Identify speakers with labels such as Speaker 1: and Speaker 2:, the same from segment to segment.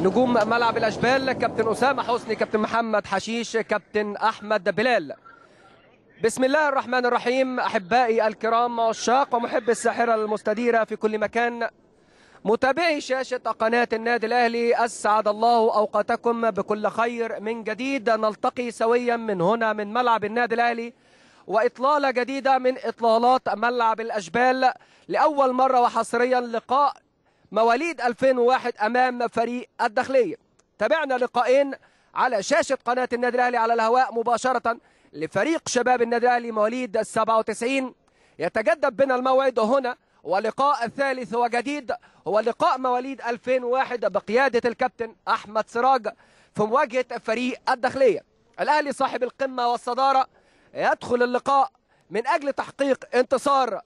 Speaker 1: نجوم ملعب الاشبال كابتن اسامه حسني كابتن محمد حشيش كابتن احمد بلال بسم الله الرحمن الرحيم احبائي الكرام عشاق ومحب الساحره المستديره في كل مكان متابعي شاشه قناه النادي الاهلي اسعد الله اوقاتكم بكل خير من جديد نلتقي سويا من هنا من ملعب النادي الاهلي واطلاله جديده من اطلالات ملعب الاشبال لاول مره وحصريا لقاء مواليد 2001 امام فريق الداخليه تابعنا لقاءين على شاشه قناه النادي الاهلي على الهواء مباشره لفريق شباب النادي الاهلي مواليد 97 يتجدد بنا الموعد هنا ولقاء الثالث وجديد هو لقاء مواليد 2001 بقياده الكابتن احمد سراج في مواجهه فريق الداخليه الاهلي صاحب القمه والصداره يدخل اللقاء من اجل تحقيق انتصار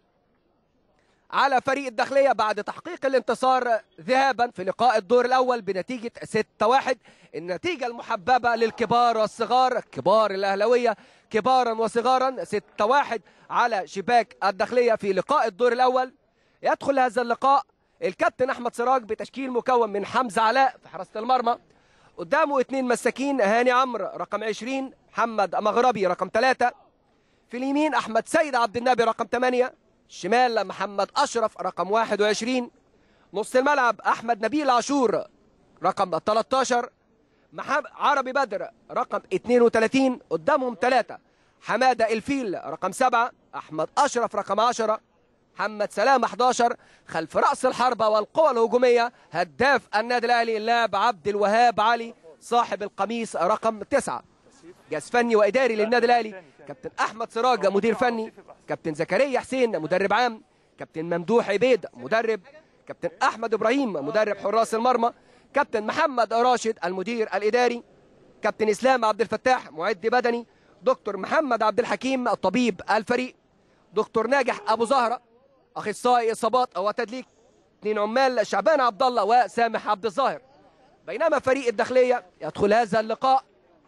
Speaker 1: على فريق الداخلية بعد تحقيق الانتصار ذهابا في لقاء الدور الأول بنتيجة 6-1 النتيجة المحببة للكبار والصغار كبار الأهلوية كبارا وصغارا 6-1 على شباك الداخلية في لقاء الدور الأول يدخل هذا اللقاء الكابتن أحمد سراج بتشكيل مكون من حمزة علاء في حراسة المرمى قدامه اثنين مساكين هاني عمرو رقم 20 محمد مغربي رقم 3 في اليمين أحمد سيد عبد النبي رقم 8 الشمال محمد أشرف رقم 21 نص الملعب أحمد نبيل عاشور رقم 13 محمد عربي بدر رقم 32 قدامهم ثلاثة حمادة الفيل رقم 7 أحمد أشرف رقم 10 محمد سلام 11 خلف رأس الحربة والقوى الهجومية هداف النادي الأهلي اللاعب عبد الوهاب علي صاحب القميص رقم 9 جهاز فني وإداري للنادي الأهلي كابتن أحمد سراج مدير فني كابتن زكريا حسين مدرب عام كابتن ممدوح عبيد مدرب كابتن احمد ابراهيم مدرب حراس المرمى كابتن محمد راشد المدير الاداري كابتن اسلام عبد الفتاح معد بدني دكتور محمد عبد الحكيم طبيب الفريق دكتور ناجح ابو زهره اخصائي اصابات وتدليك اثنين عمال شعبان عبد الله وسامح عبد الظاهر بينما فريق الداخليه يدخل هذا اللقاء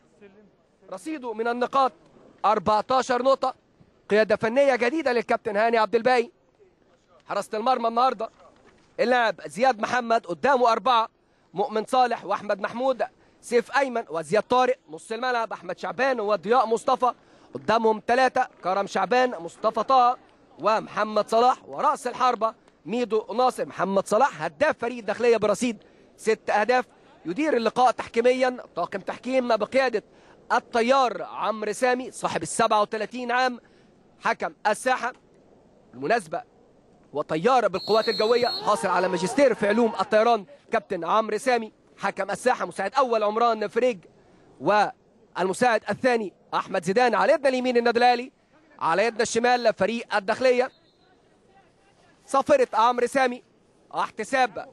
Speaker 1: رصيده من النقاط 14 نقطه قيادة فنية جديدة للكابتن هاني عبد الباقي حراسة المرمى النهاردة اللاعب زياد محمد قدامه أربعة مؤمن صالح وأحمد محمود سيف أيمن وزياد طارق نص الملعب أحمد شعبان وضياء مصطفى قدامهم ثلاثة كرم شعبان مصطفى طه ومحمد صلاح ورأس الحربة ميدو ناصر محمد صلاح هداف فريق الداخلية برصيد ست أهداف يدير اللقاء تحكيميا طاقم تحكيم بقيادة الطيار عمرو سامي صاحب ال 37 عام حكم الساحة بالمناسبة وطيار بالقوات الجوية حاصل على ماجستير في علوم الطيران كابتن عمرو سامي حكم الساحة مساعد أول عمران فريج والمساعد الثاني أحمد زيدان على يدنا اليمين النادي الأهلي على يدنا الشمال فريق الداخلية صفرة عمرو سامي احتساب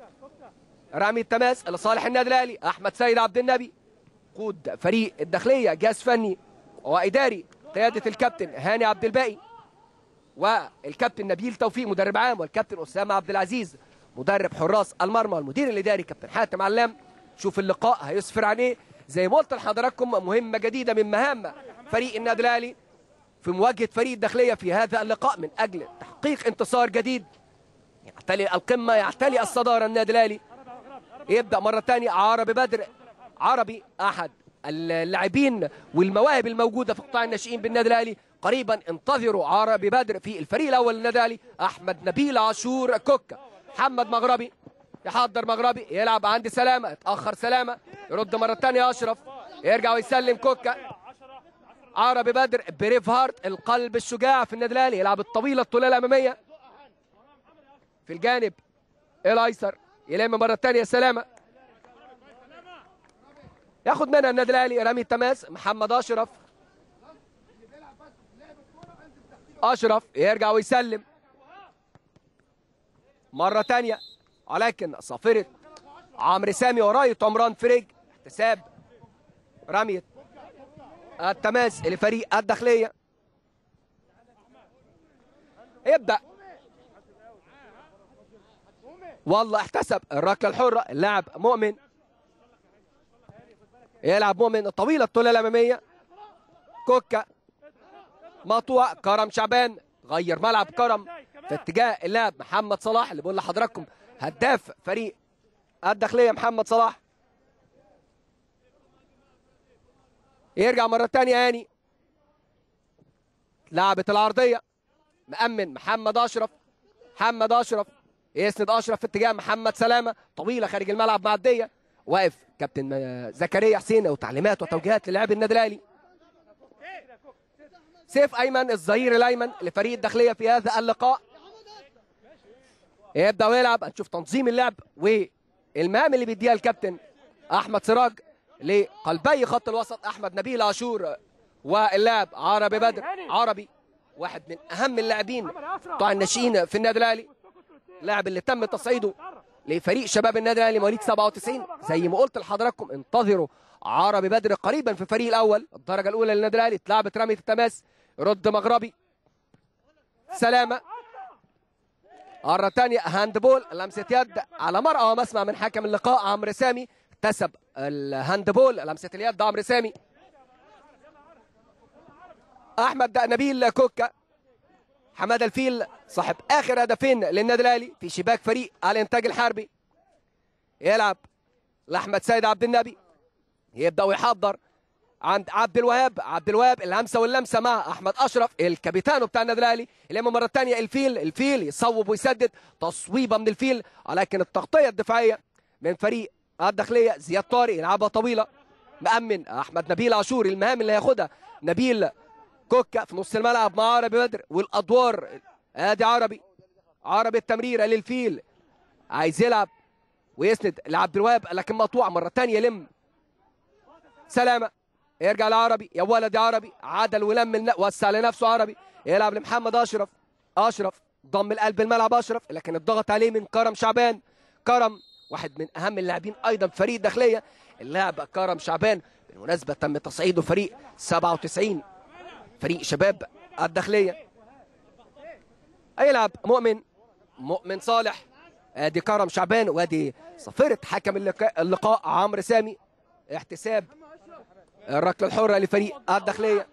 Speaker 1: رامي التماس لصالح النادي الأهلي أحمد سيد عبد النبي قود فريق الداخلية جهاز فني وإداري قيادة الكابتن هاني عبد الباقي والكابتن نبيل توفيق مدرب عام والكابتن أسامة عبد العزيز مدرب حراس المرمى والمدير الإداري كابتن حاتم علام شوف اللقاء هيسفر عن ايه زي ما قلت لحضراتكم مهمة جديدة من مهام فريق النادي الأهلي في مواجهة فريق الداخلية في هذا اللقاء من أجل تحقيق انتصار جديد يعتلي القمة يعتلي الصدارة النادي الأهلي يبدأ مرة ثانية عربي بدر عربي أحد اللاعبين والمواهب الموجودة في قطاع الناشئين بالنادي الأهلي قريبا انتظروا عربي بدر في الفريق الأول للنادي الأهلي أحمد نبيل عاشور كوكا محمد مغربي يحضر مغربي يلعب عند سلامة اتأخر سلامة يرد مرة ثانية أشرف يرجع ويسلم كوكا عربي بدر بريف هارت القلب الشجاع في النادي الأهلي يلعب الطويلة الطولة الأمامية في الجانب الأيسر يلم مرة ثانية سلامة ياخد منها النادي الاهلي رامي التماس محمد اشرف اشرف يرجع ويسلم مره ثانيه ولكن صافره عمرو سامي ورايه عمران فريج احتساب رميه التماس لفريق الداخليه يبدا والله احتسب الركله الحره اللاعب مؤمن يلعب مؤمن الطويله الطوله الاماميه كوكا مقطوع كرم شعبان غير ملعب كرم في اتجاه اللاعب محمد صلاح اللي بقول لحضراتكم هداف فريق الداخليه محمد صلاح يرجع مرة تانية هاني لعبة العرضية مأمن محمد أشرف محمد أشرف يسند أشرف في اتجاه محمد سلامة طويلة خارج الملعب معدية واقف كابتن آه، زكريا حسين وتعليمات وتوجيهات للاعب النادي الأهلي سيف أيمن الظهير الأيمن لفريق الداخلية في هذا اللقاء يبدأ ويلعب هنشوف تنظيم اللعب والمهام اللي بيديها الكابتن أحمد سراج لقلبي خط الوسط أحمد نبيل عاشور واللاعب عربي بدر عربي واحد من أهم اللاعبين بتوع الناشئين في النادي الأهلي لاعب اللي تم تصعيده لفريق شباب النادي الاهلي مواليد 97 زي ما قلت لحضراتكم انتظروا عربي بدر قريبا في الفريق الاول الدرجه الاولى للنادي الاهلي اتلعبت رميه التماس رد مغربي سلامه مرة تانية هاندبول لمسة يد على مرأى ومسمع من حكم اللقاء عمرو سامي اكتسب الهاندبول لمسة اليد عمرو سامي أحمد نبيل كوكا حماده الفيل صاحب اخر هدفين للنادي الاهلي في شباك فريق الانتاج الحربي يلعب لاحمد سيد عبد النبي يبدا ويحضر عند عبد الوهاب عبد الوهاب الهمسه واللمسه مع احمد اشرف الكابيتانو بتاع النادي الاهلي يلم مره ثانيه الفيل الفيل يصوب ويسدد تصويبه من الفيل ولكن التغطيه الدفاعيه من فريق الداخليه زياد طارق يلعبها طويله مأمن احمد نبيل عاشور المهام اللي هياخدها نبيل كوكا في نص الملعب مع عربي بدر والادوار ادي عربي عربي التمريره للفيل عايز يلعب ويسند لعبد الوهاب لكن مقطوع مره ثانيه يلم سلامه يرجع لعربي يا ولد يا عربي عدل ولم الن- وسع لنفسه عربي يلعب لمحمد اشرف اشرف ضم القلب الملعب اشرف لكن الضغط عليه من كرم شعبان كرم واحد من اهم اللاعبين ايضا في فريق الداخليه اللاعب كرم شعبان بالمناسبه تم تصعيده فريق 97 فريق شباب الداخليه هيلعب مؤمن مؤمن صالح ادي كرم شعبان وادي صفيره حكم اللقاء, اللقاء عمرو سامي احتساب الركله الحره لفريق الداخليه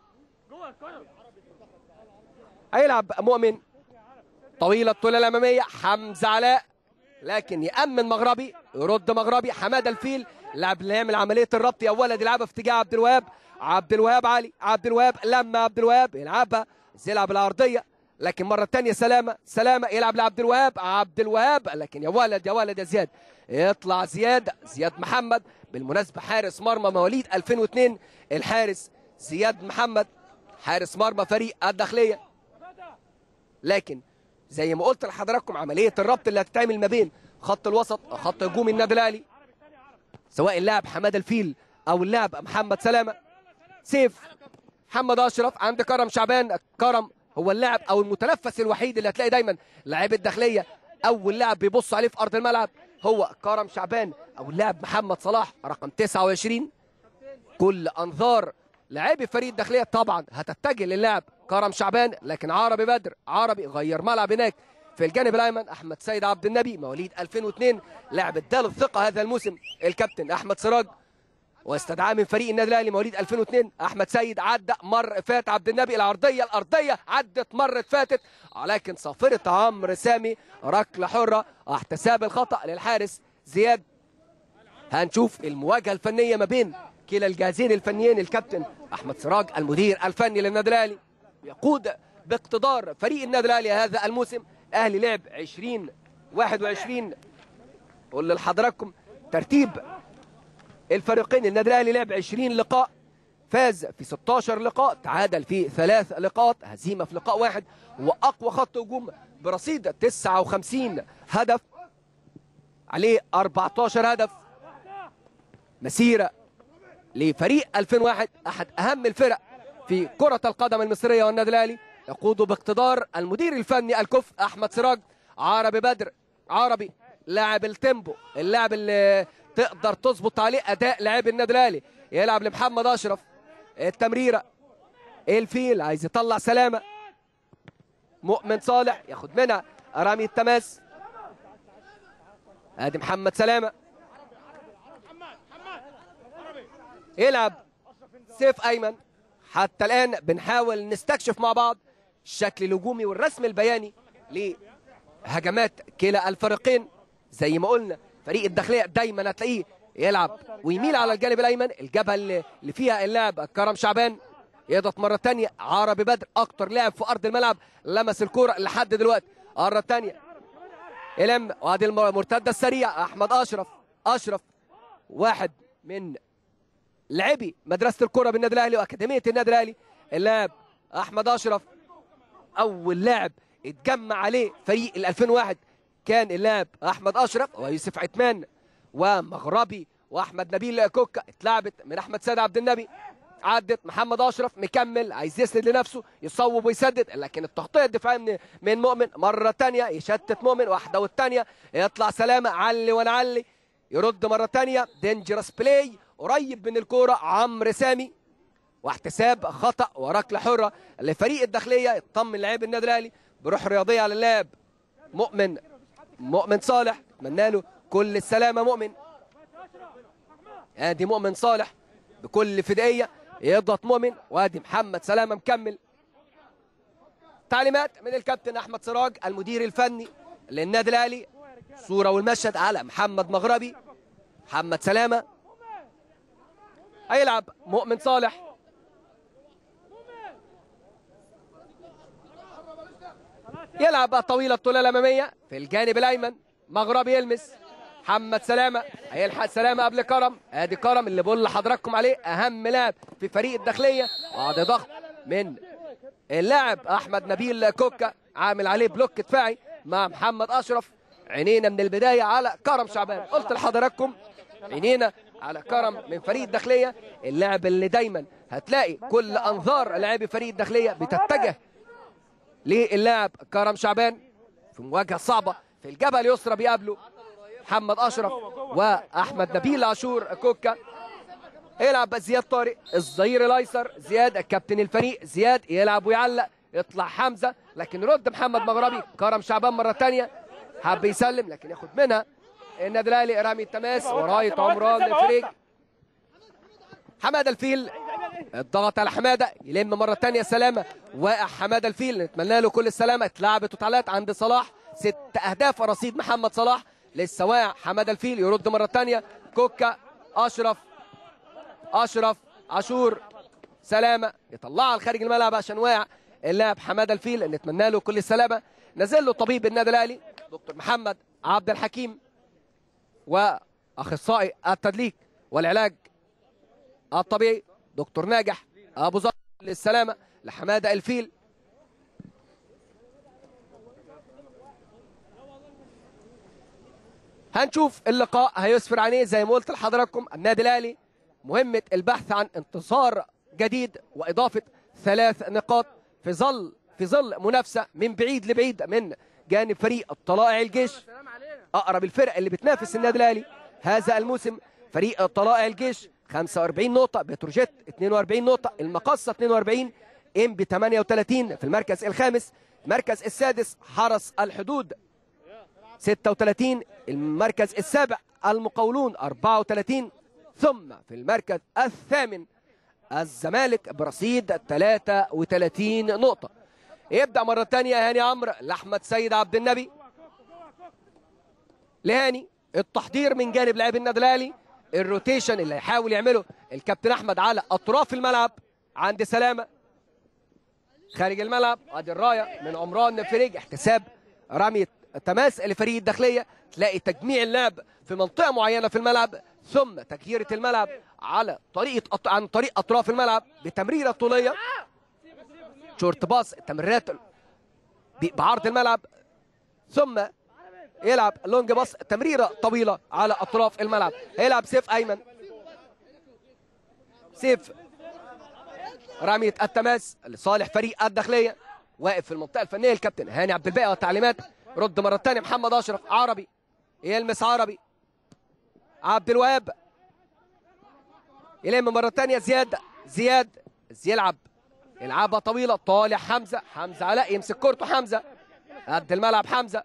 Speaker 1: هيلعب مؤمن طويله الطوله الاماميه حمزه علاء لكن يامن مغربي يرد مغربي حماده الفيل لاعب اللي يعمل عمليه الربط يا ولد يلعبها في اتجاه عبد الوهاب عبد الوهاب علي عبد الوهاب لما عبد الوهاب يلعبها يلعب العرضيه لكن مره ثانيه سلامه سلامه يلعب لعبد الوهاب عبد الوهاب لكن يا ولد يا ولد يا زياد يطلع زياد زياد محمد بالمناسبه حارس مرمى مواليد 2002 الحارس زياد محمد حارس مرمى فريق الداخليه لكن زي ما قلت لحضراتكم عمليه الربط اللي هتتعمل ما بين خط الوسط خط هجوم النادي الاهلي سواء اللاعب حماده الفيل او اللاعب محمد سلامه سيف محمد اشرف عند كرم شعبان كرم هو اللاعب او المتنفس الوحيد اللي هتلاقي دايما لاعب الداخليه اول لاعب بيبص عليه في ارض الملعب هو كرم شعبان او اللاعب محمد صلاح رقم 29 كل انظار لاعبي فريق الداخليه طبعا هتتجه للاعب كرم شعبان لكن عربي بدر عربي غير ملعب هناك في الجانب الايمن احمد سيد عبد النبي مواليد 2002 لاعب اداله الثقه هذا الموسم الكابتن احمد سراج واستدعاه من فريق النادي الاهلي مواليد 2002 احمد سيد عدى مر فات عبد النبي العرضيه الارضيه عدت مرت فاتت ولكن صافره عمرو سامي ركله حره احتساب الخطا للحارس زياد هنشوف المواجهه الفنيه ما بين كلا الجهازين الفنيين الكابتن احمد سراج المدير الفني للنادي الاهلي يقود باقتدار فريق النادي الاهلي هذا الموسم اهلي لعب 20 21 قول لحضراتكم ترتيب الفريقين النادي الاهلي لعب 20 لقاء فاز في 16 لقاء تعادل في ثلاث لقاءات هزيمه في لقاء واحد واقوى خط هجوم برصيد 59 هدف عليه 14 هدف مسيره لفريق 2001 احد اهم الفرق في كره القدم المصريه والنادي الاهلي يقوده باقتدار المدير الفني الكف احمد سراج عربي بدر عربي لاعب التيمبو اللاعب اللي تقدر تظبط عليه اداء لاعب النادي الاهلي يلعب لمحمد اشرف التمريره الفيل عايز يطلع سلامه مؤمن صالح ياخد منها رامي التماس ادي محمد سلامه يلعب سيف ايمن حتى الان بنحاول نستكشف مع بعض الشكل الهجومي والرسم البياني لهجمات كلا الفريقين زي ما قلنا فريق الداخليه دايما هتلاقيه يلعب ويميل على الجانب الايمن الجبهه اللي اللي فيها اللاعب كرم شعبان يضغط مره ثانيه عربي بدر اكتر لاعب في ارض الملعب لمس الكوره لحد دلوقتي مره ثانيه يلم وادي المرتده السريعه احمد اشرف اشرف واحد من لاعبي مدرسه الكره بالنادي الاهلي واكاديميه النادي الاهلي اللاعب احمد اشرف اول لاعب اتجمع عليه فريق ال 2001 كان اللاعب احمد اشرف ويوسف عثمان ومغربي واحمد نبيل كوكا اتلعبت من احمد سيد عبد النبي عدت محمد اشرف مكمل عايز يسند لنفسه يصوب ويسدد لكن التغطيه الدفاعيه من من مؤمن مره ثانيه يشتت مؤمن واحده والثانيه يطلع سلامه علي ونعلي يرد مره ثانيه دينجرس بلاي قريب من الكوره عمرو سامي واحتساب خطا وركله حره لفريق الداخليه يطمن لاعب النادي الاهلي بروح رياضيه على اللاعب مؤمن مؤمن صالح اتمنى له كل السلامه مؤمن ادي مؤمن صالح بكل فدائيه يضغط مؤمن وادي محمد سلامه مكمل تعليمات من الكابتن احمد سراج المدير الفني للنادي الاهلي صوره والمشهد على محمد مغربي محمد سلامه هيلعب مؤمن صالح يلعب طويلة الطولة الأمامية في الجانب الأيمن مغربي يلمس محمد سلامة هيلحق سلامة قبل كرم ادي كرم اللي بقول لحضراتكم عليه أهم لاعب في فريق الداخلية وادي ضغط من اللاعب أحمد نبيل كوكا عامل عليه بلوك دفاعي مع محمد أشرف عينينا من البداية على كرم شعبان قلت لحضراتكم عينينا على كرم من فريق الداخلية اللاعب اللي دايما هتلاقي كل أنظار لاعبي فريق الداخلية بتتجه للاعب كرم شعبان في مواجهه صعبه في الجبهه اليسرى بيقابله محمد اشرف واحمد نبيل عاشور كوكا يلعب زياد طارق الظهير الايسر زياد كابتن الفريق زياد يلعب ويعلق يطلع حمزه لكن رد محمد مغربي كرم شعبان مره ثانيه حب يسلم لكن ياخد منها النادي الاهلي رامي التماس ورايه عمران الفريق حماده الفيل الضغط على حماده يلم مره ثانيه سلامه واقع حماده الفيل نتمنى له كل السلامه اتلعبت واتعلقت عند صلاح ست اهداف رصيد محمد صلاح لسه واقع حماده الفيل يرد مره ثانيه كوكا اشرف اشرف عاشور سلامه يطلعها لخارج الملعب عشان واقع اللاعب حماده الفيل نتمنى له كل السلامه نزل له طبيب النادي الاهلي دكتور محمد عبد الحكيم واخصائي التدليك والعلاج الطبيعي دكتور ناجح ابو ظبي للسلامه لحماده الفيل هنشوف اللقاء هيسفر عن ايه زي ما قلت لحضراتكم النادي الاهلي مهمه البحث عن انتصار جديد واضافه ثلاث نقاط في ظل في ظل منافسه من بعيد لبعيد من جانب فريق طلائع الجيش اقرب الفرق اللي بتنافس النادي الاهلي هذا الموسم فريق طلائع الجيش 45 نقطة بتروجيت 42 نقطة المقصة 42 ام ب 38 في المركز الخامس المركز السادس حرس الحدود 36 المركز السابع المقاولون 34 ثم في المركز الثامن الزمالك برصيد 33 نقطة يبدأ مرة ثانية هاني عمرو لأحمد سيد عبد النبي لهاني التحضير من جانب لاعب النادي الاهلي الروتيشن اللي هيحاول يعمله الكابتن احمد على اطراف الملعب عند سلامه خارج الملعب ادي الرايه من عمران فريج احتساب رميه تماس لفريق الداخليه تلاقي تجميع اللعب في منطقه معينه في الملعب ثم تغييره الملعب على طريقه أط... عن طريق اطراف الملعب بتمريره طوليه شورت باص تمريرات بعرض الملعب ثم يلعب لونج باص تمريره طويله على اطراف الملعب هيلعب سيف ايمن سيف رميه التماس لصالح فريق الداخليه واقف في المنطقه الفنيه الكابتن هاني عبد الباقي والتعليمات رد مره ثانيه محمد اشرف عربي يلمس عربي عبد الوهاب يلم مره ثانيه زياد زياد يلعب يلعبها طويله طالع حمزه حمزه علاء يمسك كورته حمزه قد الملعب حمزه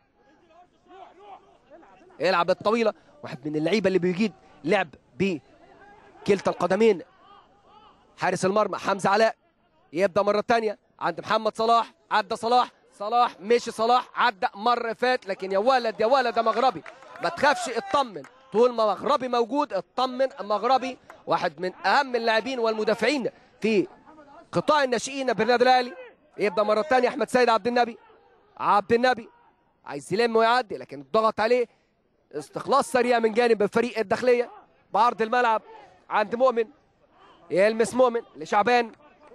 Speaker 1: يلعب الطويله واحد من اللعيبه اللي بيجيد لعب بكلتا القدمين حارس المرمى حمزه علاء يبدا مره ثانيه عند محمد صلاح عدى صلاح صلاح مشي صلاح عدى مره فات لكن يا ولد يا ولد يا مغربي ما تخافش اطمن طول ما مغربي موجود اطمن مغربي واحد من اهم اللاعبين والمدافعين في قطاع الناشئين بالنادي الاهلي يبدا مره ثانيه احمد سيد عبد النبي عبد النبي عايز يلم ويعدي لكن الضغط عليه استخلاص سريع من جانب فريق الداخليه بعرض الملعب عند مؤمن يلمس مؤمن لشعبان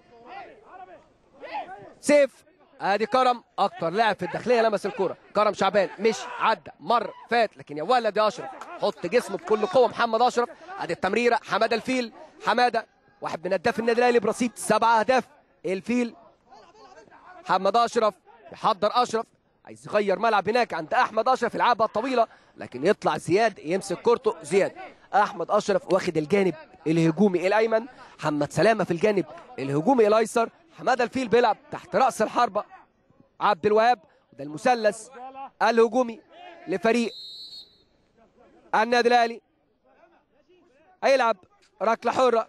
Speaker 1: سيف ادي كرم اكتر لاعب في الداخليه لمس الكره كرم شعبان مش عدى مر فات لكن يا ولد يا اشرف حط جسمه بكل قوه محمد اشرف ادي التمريره حماده الفيل حماده واحد من هداف النادي الاهلي برصيد سبع اهداف الفيل محمد اشرف يحضر اشرف عايز يغير ملعب هناك عند احمد اشرف يلعبها طويله لكن يطلع زياد يمسك كورته زياد احمد اشرف واخد الجانب الهجومي الايمن محمد سلامه في الجانب الهجومي الايسر حماده الفيل بيلعب تحت راس الحربه عبد الوهاب ده المثلث الهجومي لفريق النادي الاهلي هيلعب ركله حره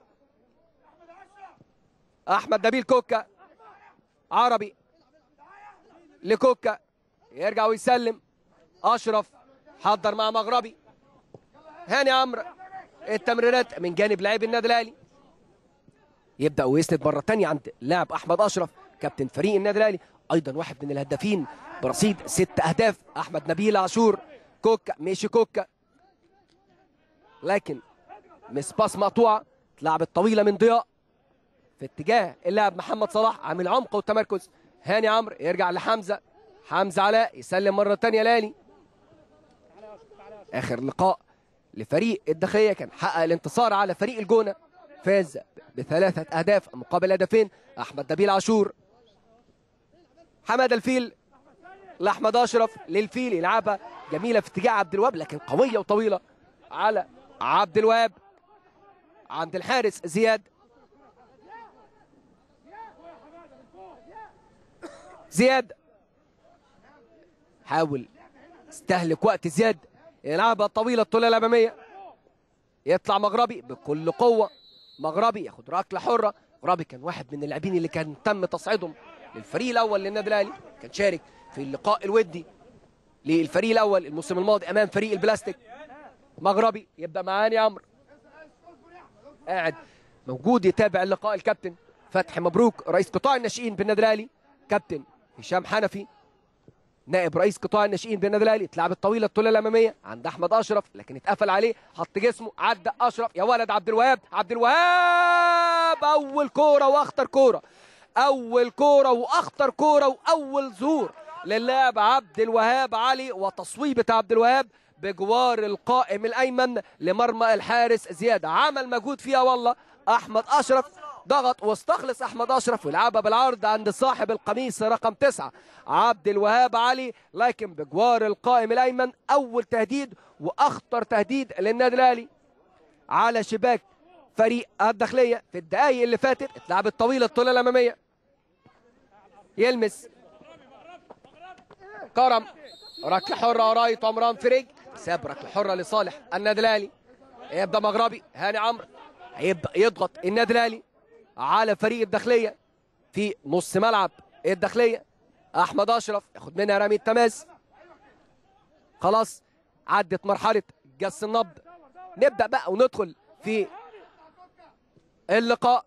Speaker 1: احمد نبيل كوكا عربي لكوكا يرجع ويسلم اشرف حضر مع مغربي هاني عمرو التمريرات من جانب لاعب النادي الاهلي يبدا ويسند مره ثانيه عند لاعب احمد اشرف كابتن فريق النادي الاهلي ايضا واحد من الهدافين برصيد ست اهداف احمد نبيل عاشور كوكا ماشي كوكا لكن مس باس مقطوعه اتلعبت طويله من ضياء في اتجاه اللاعب محمد صلاح عامل عمق والتمركز هاني عمرو يرجع لحمزه حمزه علاء يسلم مره ثانيه لاني اخر لقاء لفريق الداخليه كان حقق الانتصار على فريق الجونه فاز بثلاثه اهداف مقابل هدفين احمد نبيل عاشور حماد الفيل لاحمد اشرف للفيل يلعبها جميله في اتجاه عبد الوهاب لكن قويه وطويله على عبد الوهاب عند الحارس زياد زياد حاول استهلك وقت زياد يلعبها طويله الطوله الاماميه يطلع مغربي بكل قوه مغربي ياخد ركله حره مغربي كان واحد من اللاعبين اللي كان تم تصعيدهم للفريق الاول للنادي الاهلي كان شارك في اللقاء الودي للفريق الاول الموسم الماضي امام فريق البلاستيك مغربي يبدا معاني عمرو قاعد موجود يتابع اللقاء الكابتن فتحي مبروك رئيس قطاع الناشئين بالنادي الاهلي كابتن هشام حنفي نائب رئيس قطاع الناشئين بالنادي الاهلي اتلعبت طويله الطوله الاماميه عند احمد اشرف لكن اتقفل عليه حط جسمه عدى اشرف يا ولد عبد الوهاب عبد الوهاب اول كوره واخطر كوره اول كوره واخطر كوره واول ظهور للاعب عبد الوهاب علي وتصويبه عبد الوهاب بجوار القائم الايمن لمرمى الحارس زياد عمل مجهود فيها والله احمد اشرف ضغط واستخلص احمد اشرف ويلعبها بالعرض عند صاحب القميص رقم تسعة عبد الوهاب علي لكن بجوار القائم الايمن اول تهديد واخطر تهديد للنادي الاهلي على شباك فريق الداخليه في الدقائق اللي فاتت اتلعبت طويله الطوله الاماميه يلمس كرم ركله حره وراية عمران فريج ساب ركله حره لصالح النادي الاهلي يبدا مغربي هاني عمرو هيبدا يضغط النادي الاهلي على فريق الداخليه في نص ملعب الداخليه احمد اشرف ياخد منها رمي التماس خلاص عدت مرحله جس النبض نبدا بقى وندخل في اللقاء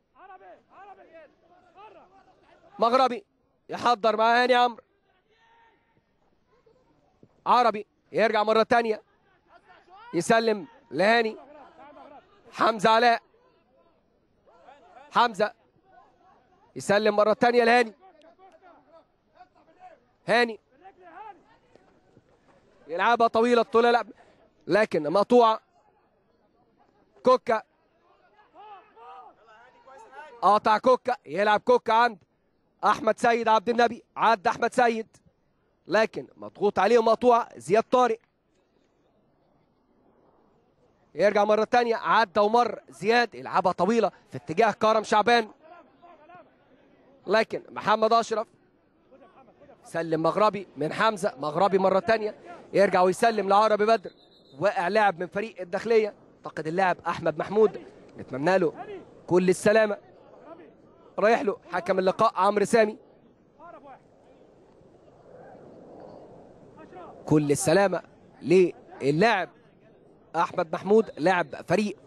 Speaker 1: مغربي يحضر مع هاني عمرو عربي يرجع مرة تانية يسلم لهاني حمزة علاء حمزة يسلم مرة تانية لهاني هاني يلعبها طويلة طولة لا لكن مقطوعة كوكا قاطع كوكا يلعب كوكا عند احمد سيد عبد النبي عدى احمد سيد لكن مضغوط عليه ومقطوع زياد طارق يرجع مرة تانية عدى ومر زياد يلعبها طويلة في اتجاه كرم شعبان لكن محمد أشرف سلم مغربي من حمزة مغربي مرة تانية يرجع ويسلم لعربي بدر واقع لاعب من فريق الداخلية اعتقد اللاعب أحمد محمود نتمنى له كل السلامة رايح له حكم اللقاء عمرو سامي كل السلامة للاعب احمد محمود لاعب فريق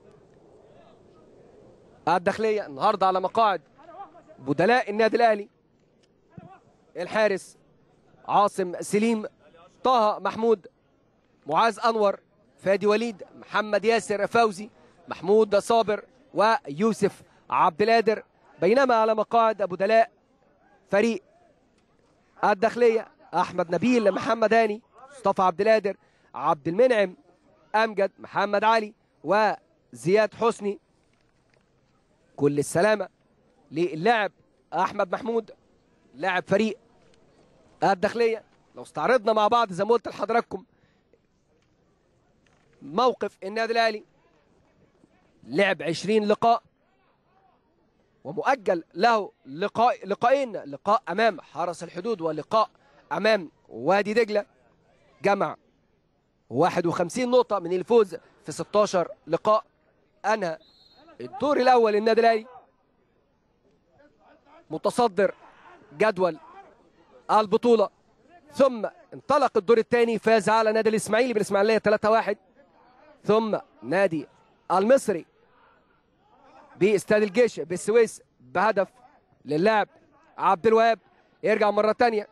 Speaker 1: الداخليه النهارده على مقاعد بدلاء النادي الاهلي الحارس عاصم سليم طه محمود معاذ انور فادي وليد محمد ياسر فوزي محمود صابر ويوسف عبد القادر بينما على مقاعد بدلاء فريق الداخليه احمد نبيل محمد هاني مصطفى عبد القادر عبد المنعم امجد محمد علي وزياد حسني كل السلامه للاعب احمد محمود لاعب فريق الداخليه لو استعرضنا مع بعض زي ما قلت لحضراتكم موقف النادي الاهلي لعب 20 لقاء ومؤجل له لقاء لقاءين لقاء امام حرس الحدود ولقاء امام وادي دجله جمع 51 نقطة من الفوز في 16 لقاء أنهى الدور الأول النادي الأهلي متصدر جدول البطولة ثم انطلق الدور الثاني فاز على نادي الإسماعيلي بالإسماعيلية 3-1 ثم نادي المصري باستاد الجيش بالسويس بهدف للاعب عبد الوهاب يرجع مرة ثانية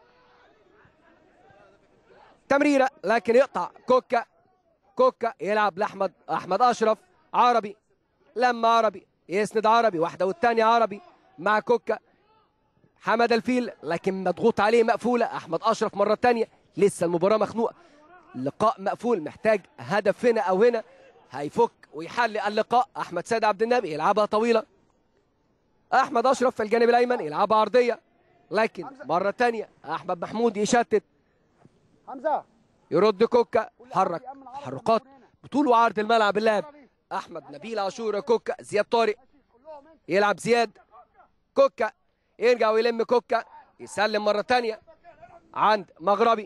Speaker 1: تمريرة لكن يقطع كوكا كوكا يلعب لأحمد أحمد أشرف عربي لما عربي يسند عربي واحدة والثانية عربي مع كوكا حمد الفيل لكن مضغوط عليه مقفولة أحمد أشرف مرة تانية لسه المباراة مخنوقة لقاء مقفول محتاج هدف هنا أو هنا هيفك ويحل اللقاء أحمد سيد عبد النبي يلعبها طويلة أحمد أشرف في الجانب الأيمن يلعبها عرضية لكن مرة تانية أحمد محمود يشتت
Speaker 2: حمزه
Speaker 1: يرد كوكا حرك تحركات بطول وعرض الملعب اللاعب احمد نبيل عاشور كوكا زياد طارق يلعب زياد كوكا يرجع ويلم كوكا يسلم مره ثانيه عند مغربي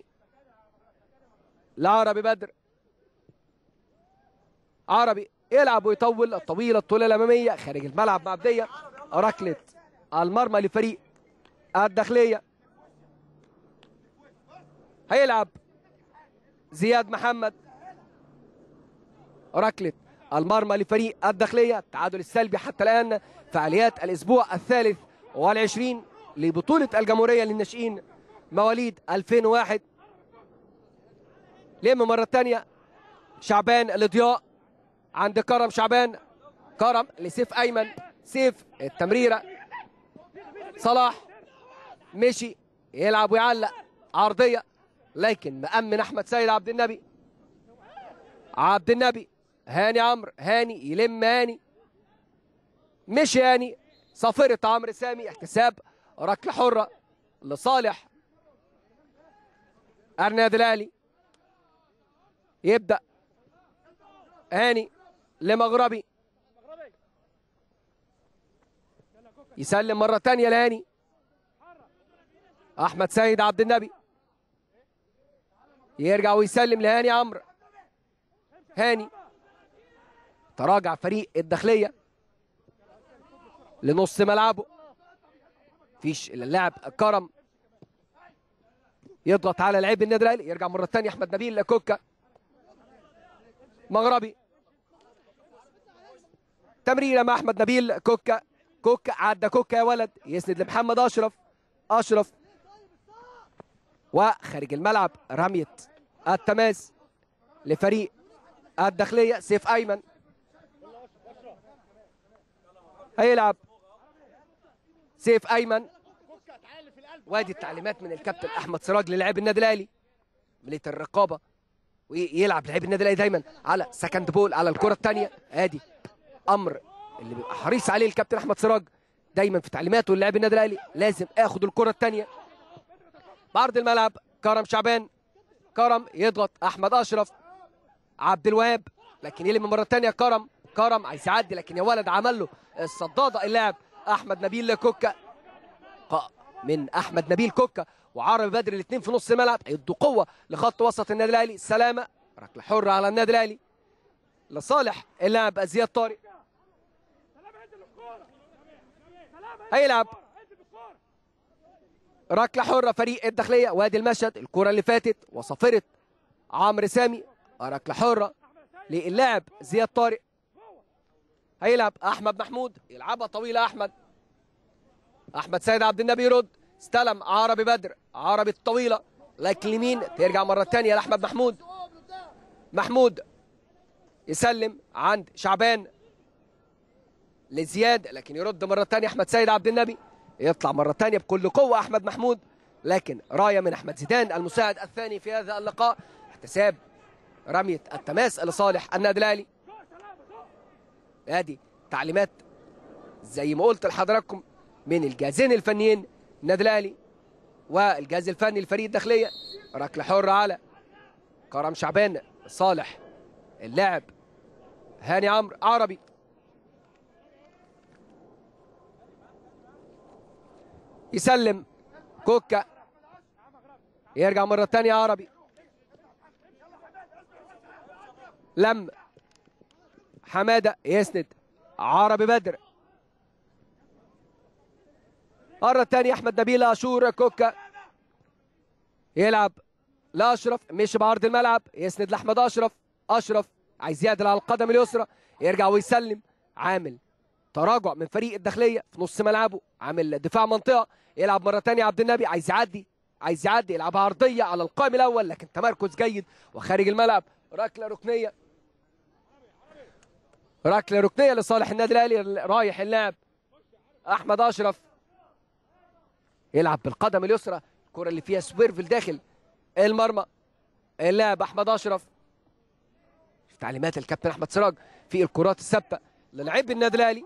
Speaker 1: لعربي بدر عربي يلعب ويطول الطويله الطوله الاماميه خارج الملعب معديه ركله المرمى لفريق الداخليه هيلعب زياد محمد ركلة المرمى لفريق الداخلية التعادل السلبي حتى الآن فعاليات الأسبوع الثالث والعشرين لبطولة الجمهورية للناشئين مواليد 2001 لم مرة ثانية شعبان الضياء عند كرم شعبان كرم لسيف أيمن سيف التمريرة صلاح مشي يلعب ويعلق عرضية لكن مأمن أحمد سيد عبد النبي عبد النبي هاني عمرو هاني يلم هاني مش هاني صفرة عمرو سامي احتساب ركلة حرة لصالح النادي الأهلي يبدأ هاني لمغربي يسلم مرة تانية لهاني أحمد سيد عبد النبي يرجع ويسلم لهاني عمرو هاني تراجع فريق الداخلية لنص ملعبه فيش الا اللاعب كرم يضغط على لعيب النادي الاهلي يرجع مره ثانيه احمد نبيل لكوكا مغربي تمريره مع احمد نبيل كوكا كوكا عدى كوكا يا ولد يسند لمحمد اشرف اشرف وخارج الملعب رميه التماس لفريق الداخليه سيف ايمن هيلعب سيف ايمن وادي التعليمات من الكابتن احمد سراج للاعب النادي الاهلي عمليه الرقابه ويلعب لعيب النادي الاهلي دايما على سكند بول على الكره الثانيه ادي امر اللي بيبقى حريص عليه الكابتن احمد سراج دايما في تعليماته للاعب النادي الاهلي لازم اخد الكره الثانيه بعرض الملعب كرم شعبان كرم يضغط احمد اشرف عبد الوهاب لكن يلم مره ثانيه كرم كرم عايز يعدي لكن يا ولد عمل له الصداده اللاعب احمد نبيل كوكا من احمد نبيل كوكا وعربي بدر الاثنين في نص الملعب هيدوا قوه لخط وسط النادي الاهلي سلامه ركله حره على النادي الاهلي لصالح اللاعب زياد طارق هيلعب ركله حره فريق الداخليه وادي المشهد الكره اللي فاتت وصفرت عمرو سامي ركله حره للاعب زياد طارق هيلعب احمد محمود يلعبها طويله احمد احمد سيد عبد النبي يرد استلم عربي بدر عربي الطويله لكن اليمين ترجع مره ثانيه لاحمد محمود محمود يسلم عند شعبان لزياد لكن يرد مره ثانيه احمد سيد عبد النبي يطلع مره ثانيه بكل قوه احمد محمود لكن رايه من احمد زيدان المساعد الثاني في هذا اللقاء احتساب رميه التماس لصالح النادي الاهلي ادي تعليمات زي ما قلت لحضراتكم من الجهازين الفنيين النادي الاهلي والجهاز الفني للفريق الداخليه ركله حره على كرم شعبان صالح اللاعب هاني عمرو عربي يسلم كوكا يرجع مرة تانية عربي لم حمادة يسند عربي بدر مرة تانية أحمد نبيل أشور كوكا يلعب لأشرف مشي بعرض الملعب يسند لأحمد أشرف أشرف عايز يعدل على القدم اليسرى يرجع ويسلم عامل تراجع من فريق الداخلية في نص ملعبه عامل دفاع منطقة يلعب مرة تانية عبد النبي عايز يعدي عايز يعدي يلعبها عرضية على القائم الأول لكن تمركز جيد وخارج الملعب ركلة ركنية ركلة ركنية لصالح النادي الأهلي رايح اللاعب أحمد أشرف يلعب بالقدم اليسرى الكرة اللي فيها سويرف داخل المرمى اللاعب أحمد أشرف في تعليمات الكابتن أحمد سراج في الكرات الثابتة للاعب النادي الأهلي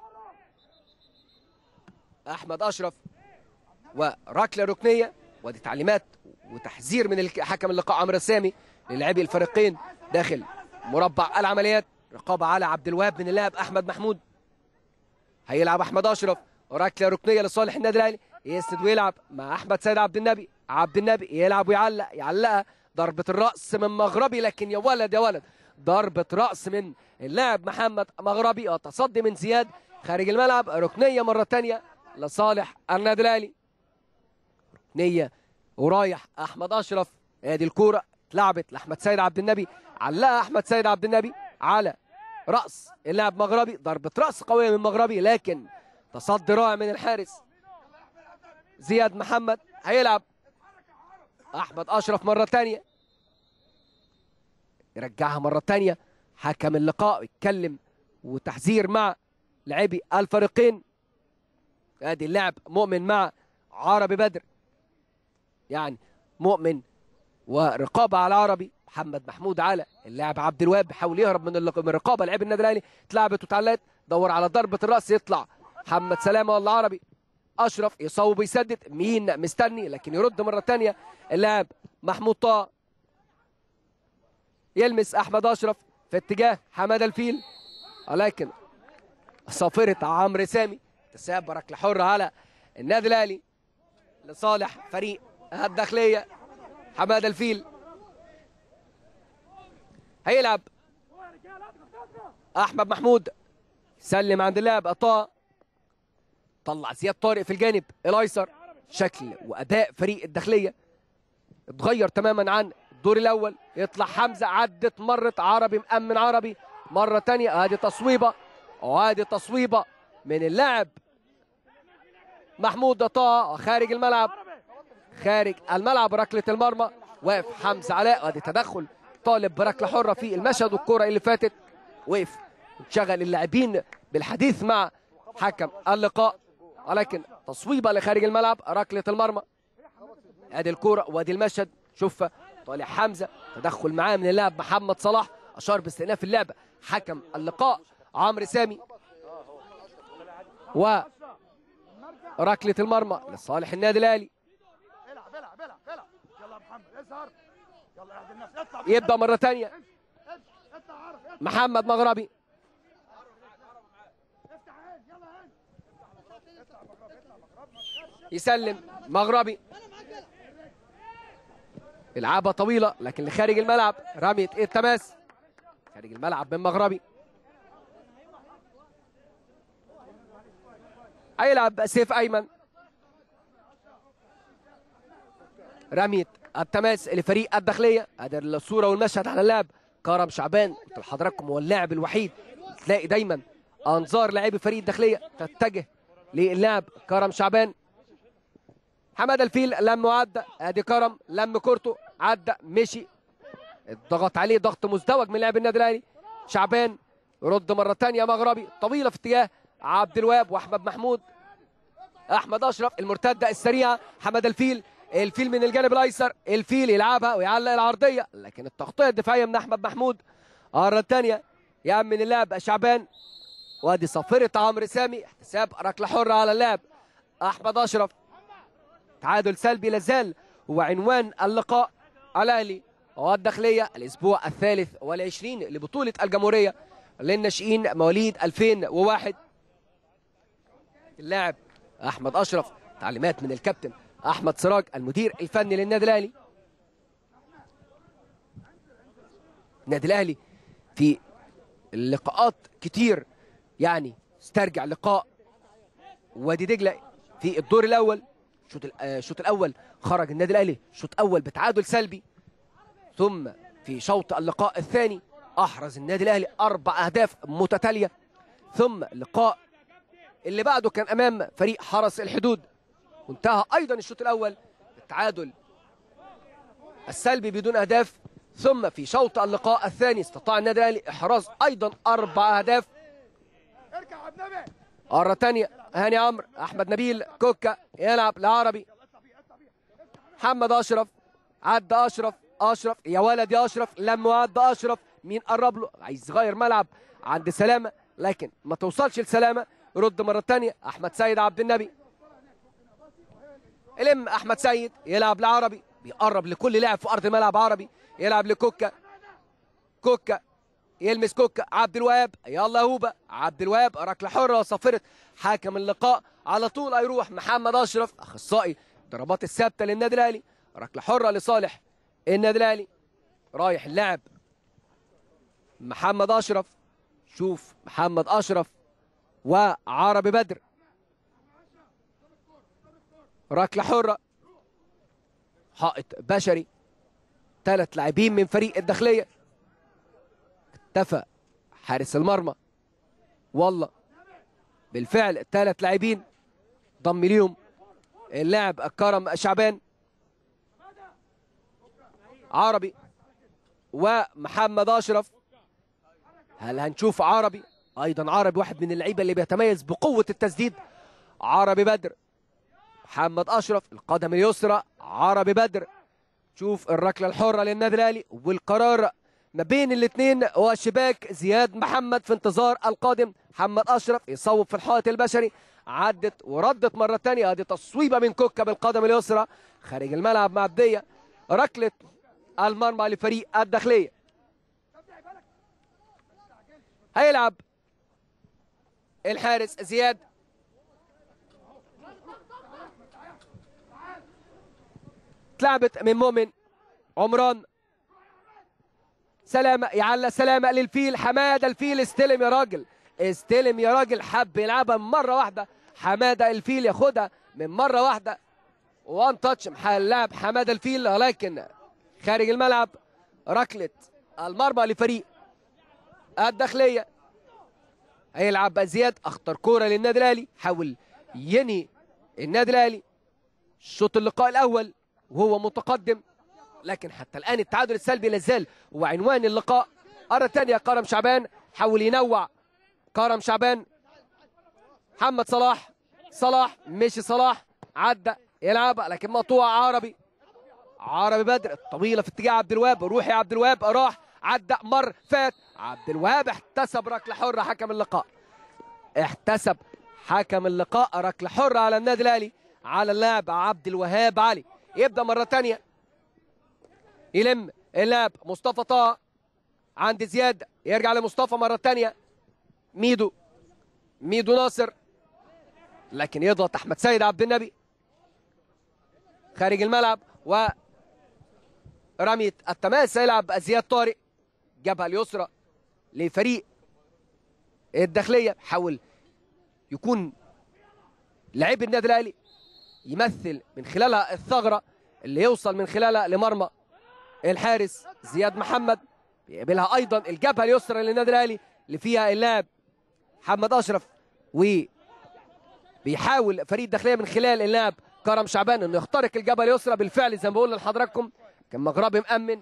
Speaker 1: أحمد أشرف وركلة ركنية ودي تعليمات وتحذير من حكم اللقاء عمرو السامي للاعبي الفريقين داخل مربع العمليات رقابة على عبد الوهاب من اللاعب أحمد محمود هيلعب أحمد أشرف ركلة ركنية لصالح النادي الأهلي يسند ويلعب مع أحمد سيد عبد النبي عبد النبي يلعب ويعلق يعلقها ضربة الرأس من مغربي لكن يا ولد يا ولد ضربة رأس من اللاعب محمد مغربي تصدي من زياد خارج الملعب ركنية مرة تانية لصالح النادي الأهلي ركنية ورايح أحمد أشرف ادي الكورة اتلعبت لأحمد سيد عبد النبي علقها أحمد سيد عبد النبي على رأس اللاعب مغربي ضربة رأس قوية من مغربي لكن تصدي رائع من الحارس زياد محمد هيلعب أحمد أشرف مرة تانية يرجعها مرة تانية حكم اللقاء يتكلم وتحذير مع لاعبي الفريقين ادي اللاعب مؤمن مع عربي بدر يعني مؤمن ورقابه على عربي محمد محمود على اللاعب عبد الوهاب بيحاول يهرب من من الرقابه لعيب النادي الاهلي اتلعبت واتعلقت دور على ضربه الراس يطلع محمد سلامه ولا عربي اشرف يصوب ويسدد مين مستني لكن يرد مره ثانيه اللاعب محمود طه يلمس احمد اشرف في اتجاه حماده الفيل ولكن صافره عمرو سامي تساب ركله حره على النادي الاهلي لصالح فريق الداخليه حماده الفيل هيلعب احمد محمود سلم عند اللاعب عطاء طلع زياد طارق في الجانب الايسر شكل واداء فريق الداخليه اتغير تماما عن الدور الاول يطلع حمزه عدت مرت عربي مأمن عربي مره ثانيه ادي تصويبه وادي تصويبه من اللاعب محمود طه خارج الملعب خارج الملعب ركله المرمى واقف حمزه علاء ادي تدخل طالب بركله حره في المشهد والكره اللي فاتت وقف شغل اللاعبين بالحديث مع حكم اللقاء ولكن تصويبه لخارج الملعب ركله المرمى ادي الكوره وادي المشهد شوف طالع حمزه تدخل معاه من اللاعب محمد صلاح اشار باستئناف اللعبه حكم اللقاء عمرو سامي و ركله المرمى لصالح النادي الاهلي
Speaker 2: العب العب العب العب يلا يا محمد اظهر يلا اهدي الناس اطلع
Speaker 1: يبدا مره ثانيه
Speaker 2: اطلع عرف اطلع
Speaker 1: محمد مغربي
Speaker 2: افتح عين يلا عين
Speaker 1: يسلم مغربي العابة طويلة لكن لخارج الملعب رمية التماس خارج الملعب من مغربي هيلعب سيف أيمن رمية التماس لفريق الداخلية ادي الصورة والمشهد على اللاعب كرم شعبان قلت لحضراتكم هو اللاعب الوحيد تلاقي دايما انظار لاعبي فريق الداخليه تتجه للاعب كرم شعبان حماده الفيل لم عدى ادي كرم لم كورته عدى مشي ضغط عليه ضغط مزدوج من لاعب النادي الاهلي شعبان رد مره ثانيه مغربي طويله في اتجاه عبد الوهاب واحمد محمود احمد اشرف المرتده السريعه حمد الفيل الفيل من الجانب الايسر الفيل يلعبها ويعلق العرضيه لكن التغطيه الدفاعيه من احمد محمود المره الثانيه يامن اللاعب شعبان وادي صفرة عمرو سامي احتساب ركله حره على اللاعب احمد اشرف تعادل سلبي لازال هو عنوان اللقاء الاهلي والداخليه الاسبوع الثالث والعشرين لبطوله الجمهوريه للناشئين مواليد 2001 اللاعب احمد اشرف تعليمات من الكابتن احمد سراج المدير الفني للنادي الاهلي النادي الاهلي في اللقاءات كتير يعني استرجع لقاء وادي دجله في الدور الاول الشوط ال- آه، الشوط الاول خرج النادي الاهلي شوط اول بتعادل سلبي ثم في شوط اللقاء الثاني احرز النادي الاهلي اربع اهداف متتاليه ثم اللقاء اللي بعده كان امام فريق حرس الحدود وانتهى ايضا الشوط الاول بالتعادل السلبي بدون اهداف ثم في شوط اللقاء الثاني استطاع النادي الاهلي احراز ايضا اربع اهداف
Speaker 2: اركع يا ابنبي
Speaker 1: مرة تانية هاني عمرو أحمد نبيل كوكا يلعب لعربي محمد أشرف عدى أشرف أشرف يا ولد يا أشرف لما عدى أشرف مين قرب له عايز يغير ملعب عند سلامة لكن ما توصلش لسلامة رد مرة تانية أحمد سيد عبد النبي الم أحمد سيد يلعب لعربي بيقرب لكل لاعب في أرض الملعب عربي يلعب لكوكا كوكا يلمس كوكا عبد الوهاب يلا هوبا عبد الوهاب ركله حره صفرت حكم اللقاء على طول هيروح محمد اشرف اخصائي الضربات الثابته للنادي الاهلي ركله حره لصالح النادي الاهلي رايح اللاعب محمد اشرف شوف محمد اشرف وعربي بدر ركله حره حائط بشري ثلاث لاعبين من فريق الداخليه اختفى حارس المرمى والله بالفعل ثلاث لاعبين ضم ليهم اللاعب كرم شعبان عربي ومحمد اشرف هل هنشوف عربي ايضا عربي واحد من اللعيبه اللي بيتميز بقوه التسديد عربي بدر محمد اشرف القدم اليسرى عربي بدر شوف الركله الحره للنادي الاهلي والقرار ما بين الاثنين وشباك زياد محمد في انتظار القادم محمد اشرف يصوب في الحائط البشري عدت وردت مره ثانيه ادي تصويبه من كوكا بالقدم اليسرى خارج الملعب معديه ركله المرمى لفريق الداخليه هيلعب الحارس زياد اتلعبت من مؤمن عمران سلامة يعلى سلامة للفيل حمادة الفيل استلم يا راجل استلم يا راجل حب يلعبها من مرة واحدة حمادة الفيل ياخدها من مرة واحدة وان تاتش محل لاعب حمادة الفيل ولكن خارج الملعب ركلة المرمى لفريق الداخلية هيلعب زياد اخطر كورة للنادي الاهلي حاول ينهي النادي الاهلي شوط اللقاء الاول وهو متقدم لكن حتى الان التعادل السلبي لازال هو عنوان اللقاء مرة ثانية كرم شعبان حاول ينوع كرم شعبان محمد صلاح صلاح مشي صلاح عدى يلعب لكن مقطوع عربي عربي بدر الطويلة في اتجاه عبد الوهاب روح يا عبد الوهاب راح عدى مر فات عبد الوهاب احتسب ركلة حرة حكم اللقاء احتسب حكم اللقاء ركلة حرة على النادي الاهلي على اللاعب عبد الوهاب علي يبدا مرة ثانية يلم اللاعب مصطفى طه عند زياد يرجع لمصطفى مرة ثانية ميدو ميدو ناصر لكن يضغط احمد سيد عبد النبي خارج الملعب و رمية التماس يلعب زياد طارق جبهة اليسرى لفريق الداخلية حاول يكون لعيب النادي الاهلي يمثل من خلالها الثغرة اللي يوصل من خلالها لمرمى الحارس زياد محمد بيقابلها ايضا الجبهه اليسرى للنادي الاهلي اللي فيها اللاعب محمد اشرف و بيحاول فريق الداخليه من خلال اللاعب كرم شعبان انه يخترق الجبهه اليسرى بالفعل زي ما بقول لحضراتكم كان مغربي مأمن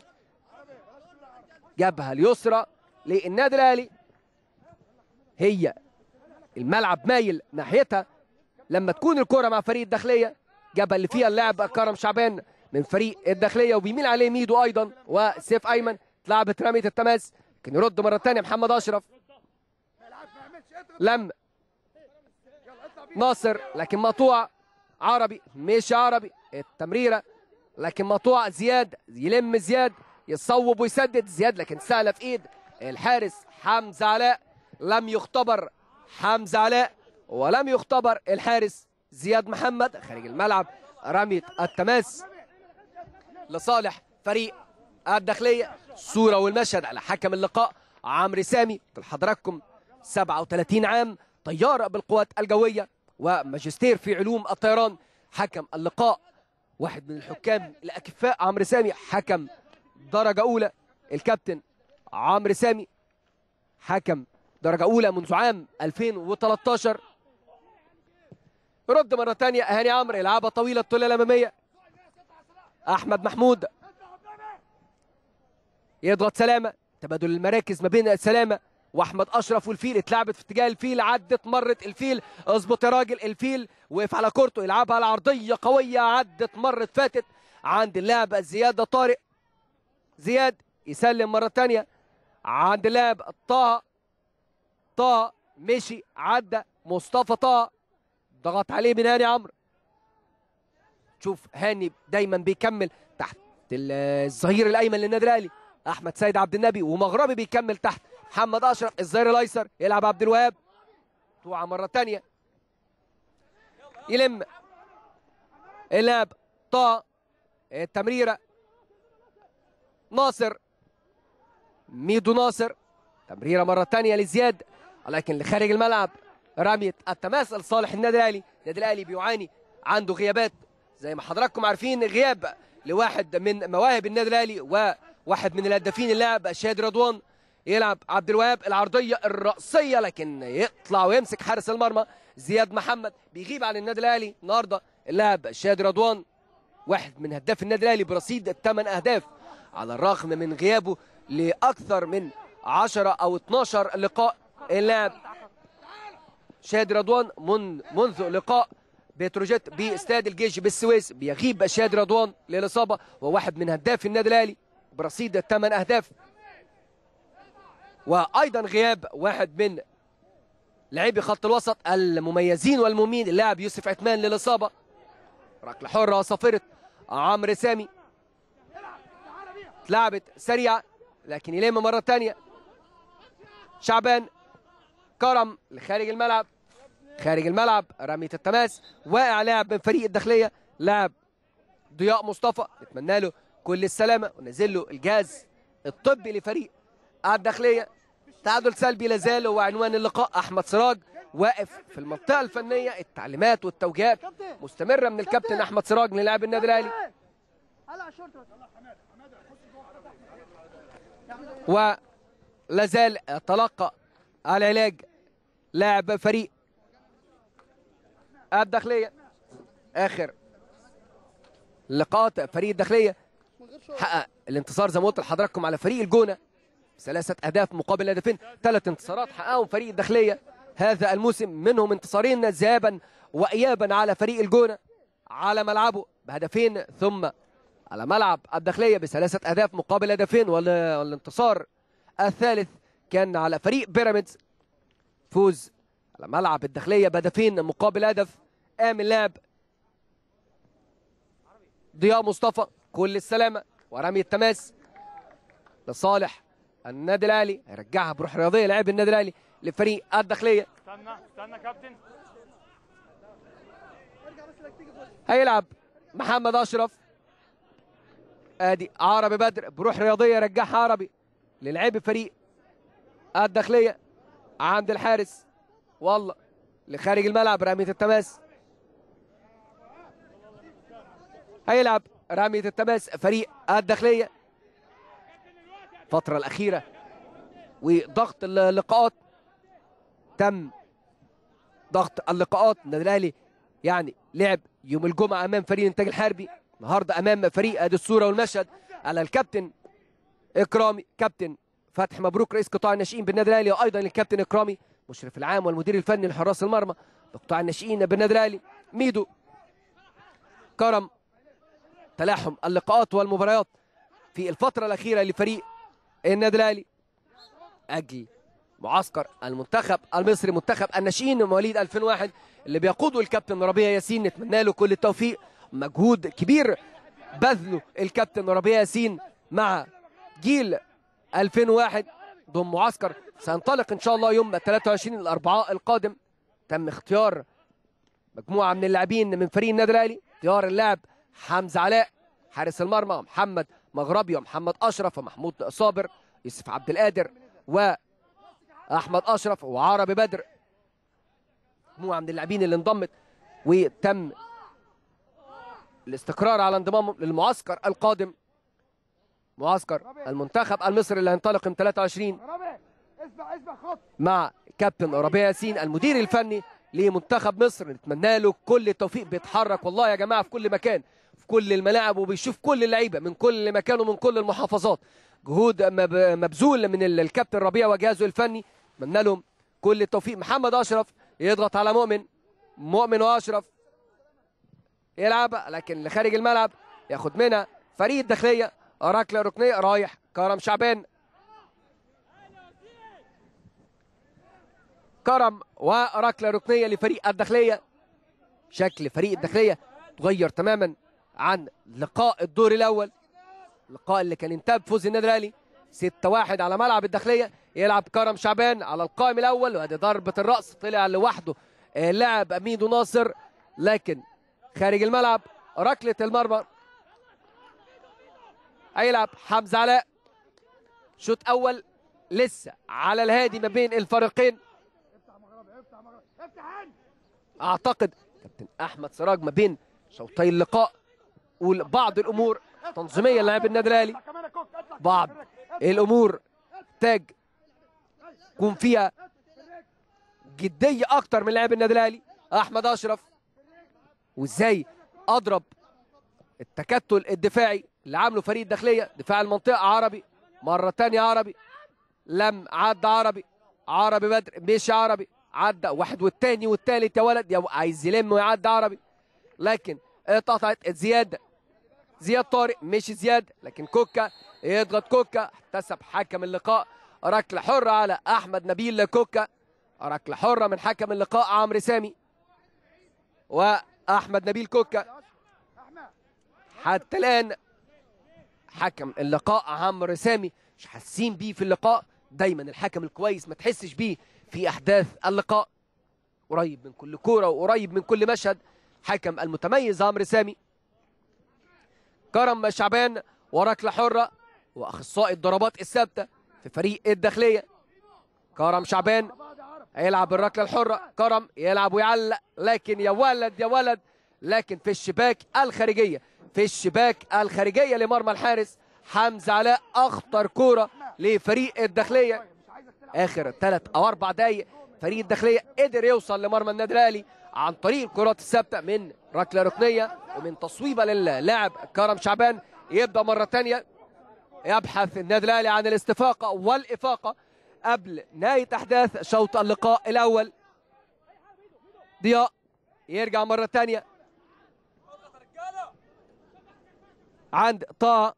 Speaker 1: جبهه اليسرى للنادي الاهلي هي الملعب مايل ناحيتها لما تكون الكره مع فريق الداخليه جبهه اللي فيها اللاعب كرم شعبان من فريق الداخليه وبيميل عليه ميدو ايضا وسيف ايمن اتلعبت رميه التماس كان يرد مره ثانيه محمد اشرف
Speaker 2: ما يلعبش ما يعملش اضغط
Speaker 1: لم
Speaker 2: يلا اطلع بيه
Speaker 1: ناصر لكن مقطوع عربي مش عربي التمريره لكن مقطوع زياد يلم زياد يصوب ويسدد زياد لكن سهله في ايد الحارس حمزه علاء لم يختبر حمزه علاء ولم يختبر الحارس زياد محمد خارج الملعب رميه التماس لصالح فريق الداخليه الصوره والمشهد على حكم اللقاء عمرو سامي لحضراتكم 37 عام طيار بالقوات الجويه وماجستير في علوم الطيران حكم اللقاء واحد من الحكام الاكفاء عمرو سامي حكم درجه اولى الكابتن عمرو سامي حكم درجه اولى منذ عام 2013 رد مره ثانيه هاني عمرو يلعبها طويله الطوله الاماميه احمد محمود يضغط سلامه تبادل المراكز ما بين سلامه واحمد اشرف والفيل اتلعبت في اتجاه الفيل عدت مرت الفيل اظبط يا راجل الفيل وقف على كورته يلعبها على عرضيه قويه عدت مرت فاتت عند اللاعب زياد طارق زياد يسلم مره ثانيه عند اللاعب طه طه مشي عدى مصطفى طه ضغط عليه من هاني عمرو شوف هاني دايما بيكمل تحت ال- الظهير الايمن للنادي الاهلي احمد سيد عبد النبي ومغربي بيكمل تحت محمد اشرف الظهير الايسر يلعب عبد الوهاب طوعه مره ثانيه يلم اللعب طه التمريره ناصر ميدو ناصر تمريره مره ثانيه لزياد ولكن لخارج الملعب رميه التماس لصالح النادي الاهلي النادي الاهلي بيعاني عنده غيابات زي ما حضراتكم عارفين غياب لواحد من مواهب النادي الاهلي وواحد من الهدافين اللاعب شادي رضوان يلعب عبد الوهاب العرضيه الراسيه لكن يطلع ويمسك حارس المرمى زياد محمد بيغيب عن النادي الاهلي النهارده اللاعب شادي رضوان واحد من هداف النادي الاهلي برصيد الثمان اهداف على الرغم من غيابه لاكثر من 10 او 12 لقاء اللاعب شادي رضوان من منذ لقاء بتروجيت باستاد الجيش بالسويس بيغيب شادي رضوان للاصابه وواحد من هداف النادي الاهلي برصيد الثمان اهداف وايضا غياب واحد من لاعبي خط الوسط المميزين والمهمين اللاعب يوسف عثمان للاصابه ركله حره صافره عمرو سامي اتلعبت سريعه لكن يلم مره ثانيه شعبان كرم لخارج الملعب خارج الملعب رمية التماس واقع لاعب من فريق الداخلية لاعب ضياء مصطفى نتمنى له كل السلامة ونزل له الجهاز الطبي لفريق الداخلية تعادل سلبي لازال هو عنوان اللقاء أحمد سراج واقف في المنطقة الفنية التعليمات والتوجيهات مستمرة من الكابتن أحمد سراج للاعب النادي الأهلي
Speaker 2: هلا شورت بس
Speaker 1: ولا زال تلقى العلاج لاعب فريق الداخلية آخر لقاءات فريق الداخلية حقق الانتصار زي ما قلت لحضراتكم على فريق الجونة ثلاثة أهداف مقابل هدفين ثلاث انتصارات حققهم فريق الداخلية هذا الموسم منهم انتصارين ذهابا وإيابا على فريق الجونة على ملعبه بهدفين ثم على ملعب الداخلية بثلاثة أهداف مقابل هدفين وال- والانتصار الثالث كان على فريق بيراميدز فوز على ملعب الداخلية بهدفين مقابل هدف قام اللاعب ضياء مصطفى كل السلامة ورمي التماس لصالح النادي الأهلي هيرجعها بروح رياضية لاعب النادي الأهلي لفريق الداخلية
Speaker 3: استنى استنى كابتن
Speaker 1: هيلعب محمد أشرف ادي عربي بدر بروح رياضية يرجعها عربي للعيب فريق الداخلية عند الحارس والله لخارج الملعب رمية التماس هيلعب رمية التماس فريق الداخلية الفتره الاخيره وضغط اللقاءات تم ضغط اللقاءات النادي الاهلي يعني لعب يوم الجمعه امام فريق الانتاج الحربي النهارده امام فريق ادي الصوره والمشهد على الكابتن اكرامي كابتن فتحي مبروك رئيس قطاع الناشئين بالنادي الاهلي وايضا الكابتن اكرامي مشرف العام والمدير الفني لحراس المرمى بقطاع الناشئين بالنادي الاهلي ميدو كرم تلاحم اللقاءات والمباريات في الفتره الاخيره لفريق النادي الاهلي اجل معسكر المنتخب المصري منتخب الناشئين مواليد 2001 اللي بيقوده الكابتن ربيع ياسين نتمنى له كل التوفيق مجهود كبير بذله الكابتن ربيع ياسين مع جيل 2001 ضمن معسكر سينطلق ان شاء الله يوم 23 الاربعاء القادم تم اختيار مجموعه من اللاعبين من فريق النادي الاهلي اختيار اللاعب حمزه علاء حارس المرمى محمد مغربي ومحمد اشرف ومحمود صابر يوسف عبد القادر واحمد اشرف وعربي بدر مجموعه من اللاعبين اللي انضمت وتم الاستقرار على انضمامهم للمعسكر القادم معسكر المنتخب المصري اللي هينطلق يوم 23
Speaker 2: ربيع اسمع اسمع خط
Speaker 1: مع كابتن ربيع ياسين المدير الفني لمنتخب مصر نتمنى له كل التوفيق بيتحرك والله يا جماعه في كل مكان في كل الملاعب وبيشوف كل اللعيبه من كل مكان ومن كل المحافظات جهود مب- مبذول من ال- الكابتن ربيع وجهازه الفني نتمنى لهم كل التوفيق محمد اشرف يضغط على مؤمن مؤمن واشرف يلعب لكن اللي خارج الملعب ياخد منها فريق الداخليه ركله ركنيه رايح كرم شعبان كرم وركله ركنيه لفريق الداخليه شكل فريق الداخليه تغير تماما عن لقاء الدور الاول اللقاء اللي كان انتهى بفوز النادي الاهلي 6 1 على ملعب الداخليه يلعب كرم شعبان على القائم الاول وادي ضربه الراس طلع لوحده آه، لاعب ميدو ناصر لكن خارج الملعب ركله المرمى هيلعب حمزه علاء شوط اول لسه على الهادي ما بين الفريقين
Speaker 2: افتح مغربي افتح مغربي افتح عين
Speaker 1: اعتقد كابتن احمد سراج ما بين شوطي اللقاء وبعض الامور تنظيميه للاعب النادي الاهلي
Speaker 2: اطلع كمان يا كوك اطلع
Speaker 1: بعض الامور تحتاج يكون فيها جديه اكتر من لاعب النادي الاهلي احمد اشرف وازاي اضرب التكتل الدفاعي اللي عامله فريق الداخليه دفاع المنطقه عربي مره تانية عربي لم عدى عربي عربي بدر مش عربي عدى واحد والتاني والتالت يا ولد يا عايز يلم ويعدي عربي لكن اتقطعت زياد زياد طارق مش زياد لكن كوكا يضغط كوكا احتسب حكم اللقاء ركله حره على احمد نبيل كوكا ركله حره من حكم اللقاء عمرو سامي واحمد نبيل كوكا
Speaker 2: احمد
Speaker 1: حتى الان حكم اللقاء عمرو سامي مش حاسين بيه في اللقاء دايما الحكم الكويس ما تحسش بيه في احداث اللقاء قريب من كل كوره وقريب من كل مشهد حكم المتميز عمرو سامي كرم شعبان وركله حره واخصائي الضربات الثابته في فريق الداخليه كرم شعبان
Speaker 2: بعد عرب
Speaker 1: هيلعب الركله الحره كرم يلعب ويعلق لكن يا ولد يا ولد لكن في الشباك الخارجيه في الشباك الخارجيه لمرمى الحارس حمزه علاء اخطر كوره لفريق الداخليه
Speaker 2: مش عايزك تلعب
Speaker 1: اخر ثلاث او اربع دقائق فريق الداخليه قدر يوصل لمرمى النادي الاهلي عن طريق الكرات الثابته من ركله ركنيه ومن تصويبه للاعب كرم شعبان يبدا مره ثانيه يبحث النادي الاهلي عن الاستفاقه والافاقه قبل نهايه احداث شوط اللقاء الاول ضياء يرجع مره ثانيه عند طه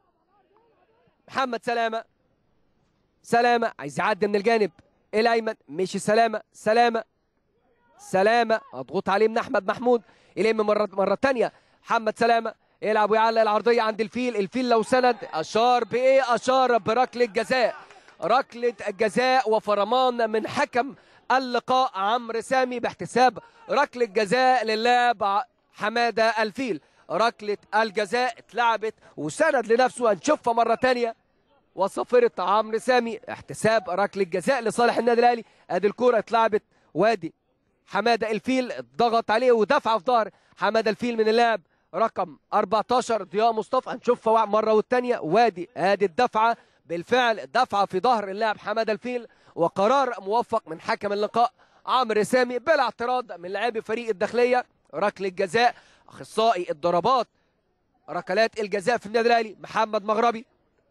Speaker 1: محمد سلامه سلامه عايز يعدي من الجانب الايمن مشي سلامه سلامه سلامه اضغط عليه من احمد محمود يلم مره مره ثانيه محمد سلامه يلعب ويعلق العرضيه عند الفيل الفيل لو سند اشار بايه اشار بركله جزاء ركله الجزاء وفرمان من حكم اللقاء عمرو سامي باحتساب ركله جزاء للاعب ع- حماده الفيل ركله الجزاء اتلعبت وسند لنفسه هنشوفها مره ثانيه وصفرة عمرو سامي احتساب ركله جزاء لصالح النادي الاهلي ادي الكوره اتلعبت وادي حماده الفيل ضغط عليه ودفع في ظهر حماده الفيل من اللاعب رقم 14 ضياء مصطفى هنشوفها مره والثانيه وادي ادي الدفعه بالفعل دفعه في ظهر اللاعب حماده الفيل وقرار موفق من حكم اللقاء عمرو سامي بلا اعتراض من لاعبي فريق الداخليه ركله جزاء اخصائي الضربات ركلات الجزاء في النادي الاهلي محمد مغربي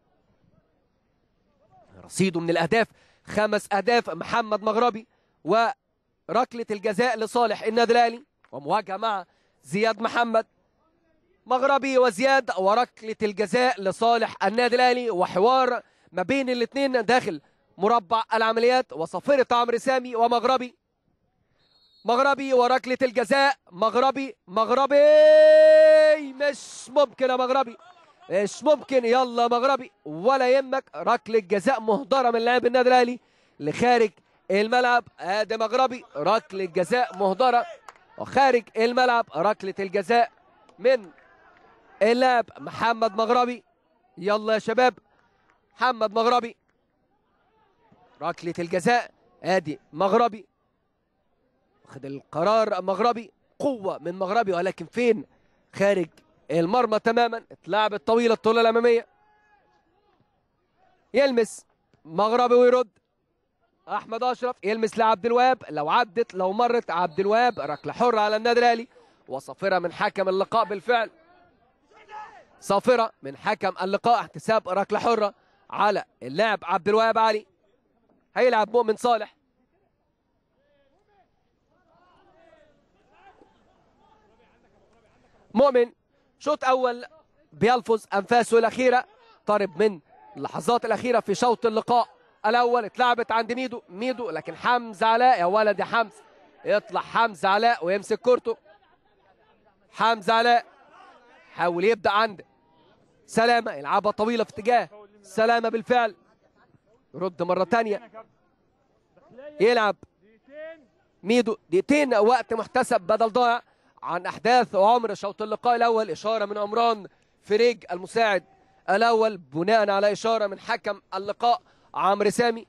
Speaker 1: رصيده من الاهداف خمس اهداف محمد مغربي وركله الجزاء لصالح النادي الاهلي ومواجهه مع زياد محمد مغربي وزياد وركله الجزاء لصالح النادي الاهلي وحوار ما بين الاثنين داخل مربع العمليات وصفيرة عمرو سامي ومغربي مغربي وركلة الجزاء مغربي مغربي مش ممكن يا مغربي مش ممكن يلا مغربي ولا يهمك ركلة جزاء مهدرة من لاعب النادي الاهلي لخارج الملعب ادي مغربي ركلة جزاء مهدرة وخارج الملعب ركلة الجزاء من اللاعب محمد مغربي يلا يا شباب محمد مغربي ركلة الجزاء ادي مغربي واخد القرار مغربي قوة من مغربي ولكن فين خارج المرمى تماما اتلعبت طويلة الطولة الأمامية يلمس مغربي ويرد أحمد أشرف يلمس لعبد الوهاب لو عدت لو مرت عبد الوهاب ركلة حرة على النادي الأهلي وصافرة من حكم اللقاء بالفعل صافرة من حكم اللقاء احتساب ركلة حرة على اللاعب عبد الوهاب علي هيلعب مؤمن صالح مؤمن شوط اول بيلفظ انفاسه الاخيره قرب من اللحظات الاخيره في شوط اللقاء الاول اتلعبت عند ميدو ميدو لكن حمزه علاء يا ولد يا حمزه يطلع حمزه علاء ويمسك كورته حمزه علاء حاول يبدا عند سلامه يلعبها طويله في اتجاه سلامه بالفعل يرد مره ثانيه يلعب ميدو دقيقتين وقت محتسب بدل ضائع عن احداث وعمر شوط اللقاء الاول اشاره من عمران فريج المساعد الاول بناء على اشاره من حكم اللقاء عمرو سامي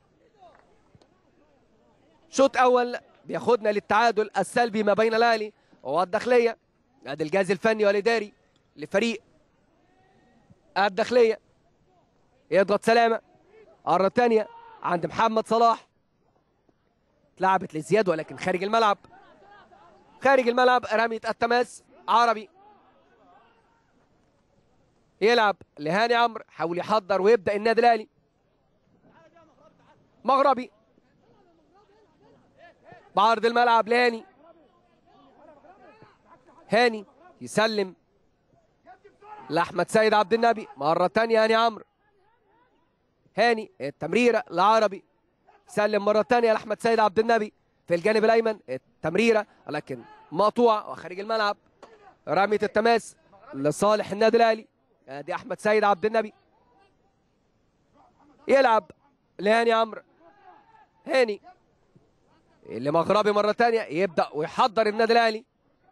Speaker 1: شوط اول بياخدنا للتعادل السلبي ما بين الاهلي والداخليه ادي الجهاز الفني والاداري لفريق الداخليه يضغط سلامه مرة تانية عند محمد صلاح اتلعبت لزياد ولكن خارج الملعب خارج الملعب رمية التماس عربي يلعب لهاني عمرو حاول يحضر ويبدا النادي الاهلي مغربي بعرض الملعب لهاني هاني يسلم لاحمد سيد عبد النبي مره ثانيه هاني عمرو هاني التمريره لعربي سلم مره ثانيه لاحمد سيد عبد النبي في الجانب الايمن التمريره لكن مقطوعه وخارج الملعب رميه التماس لصالح النادي الاهلي ادي احمد سيد عبد النبي يلعب لهاني عمرو هاني اللي مغربي مره ثانيه يبدا ويحضر النادي الاهلي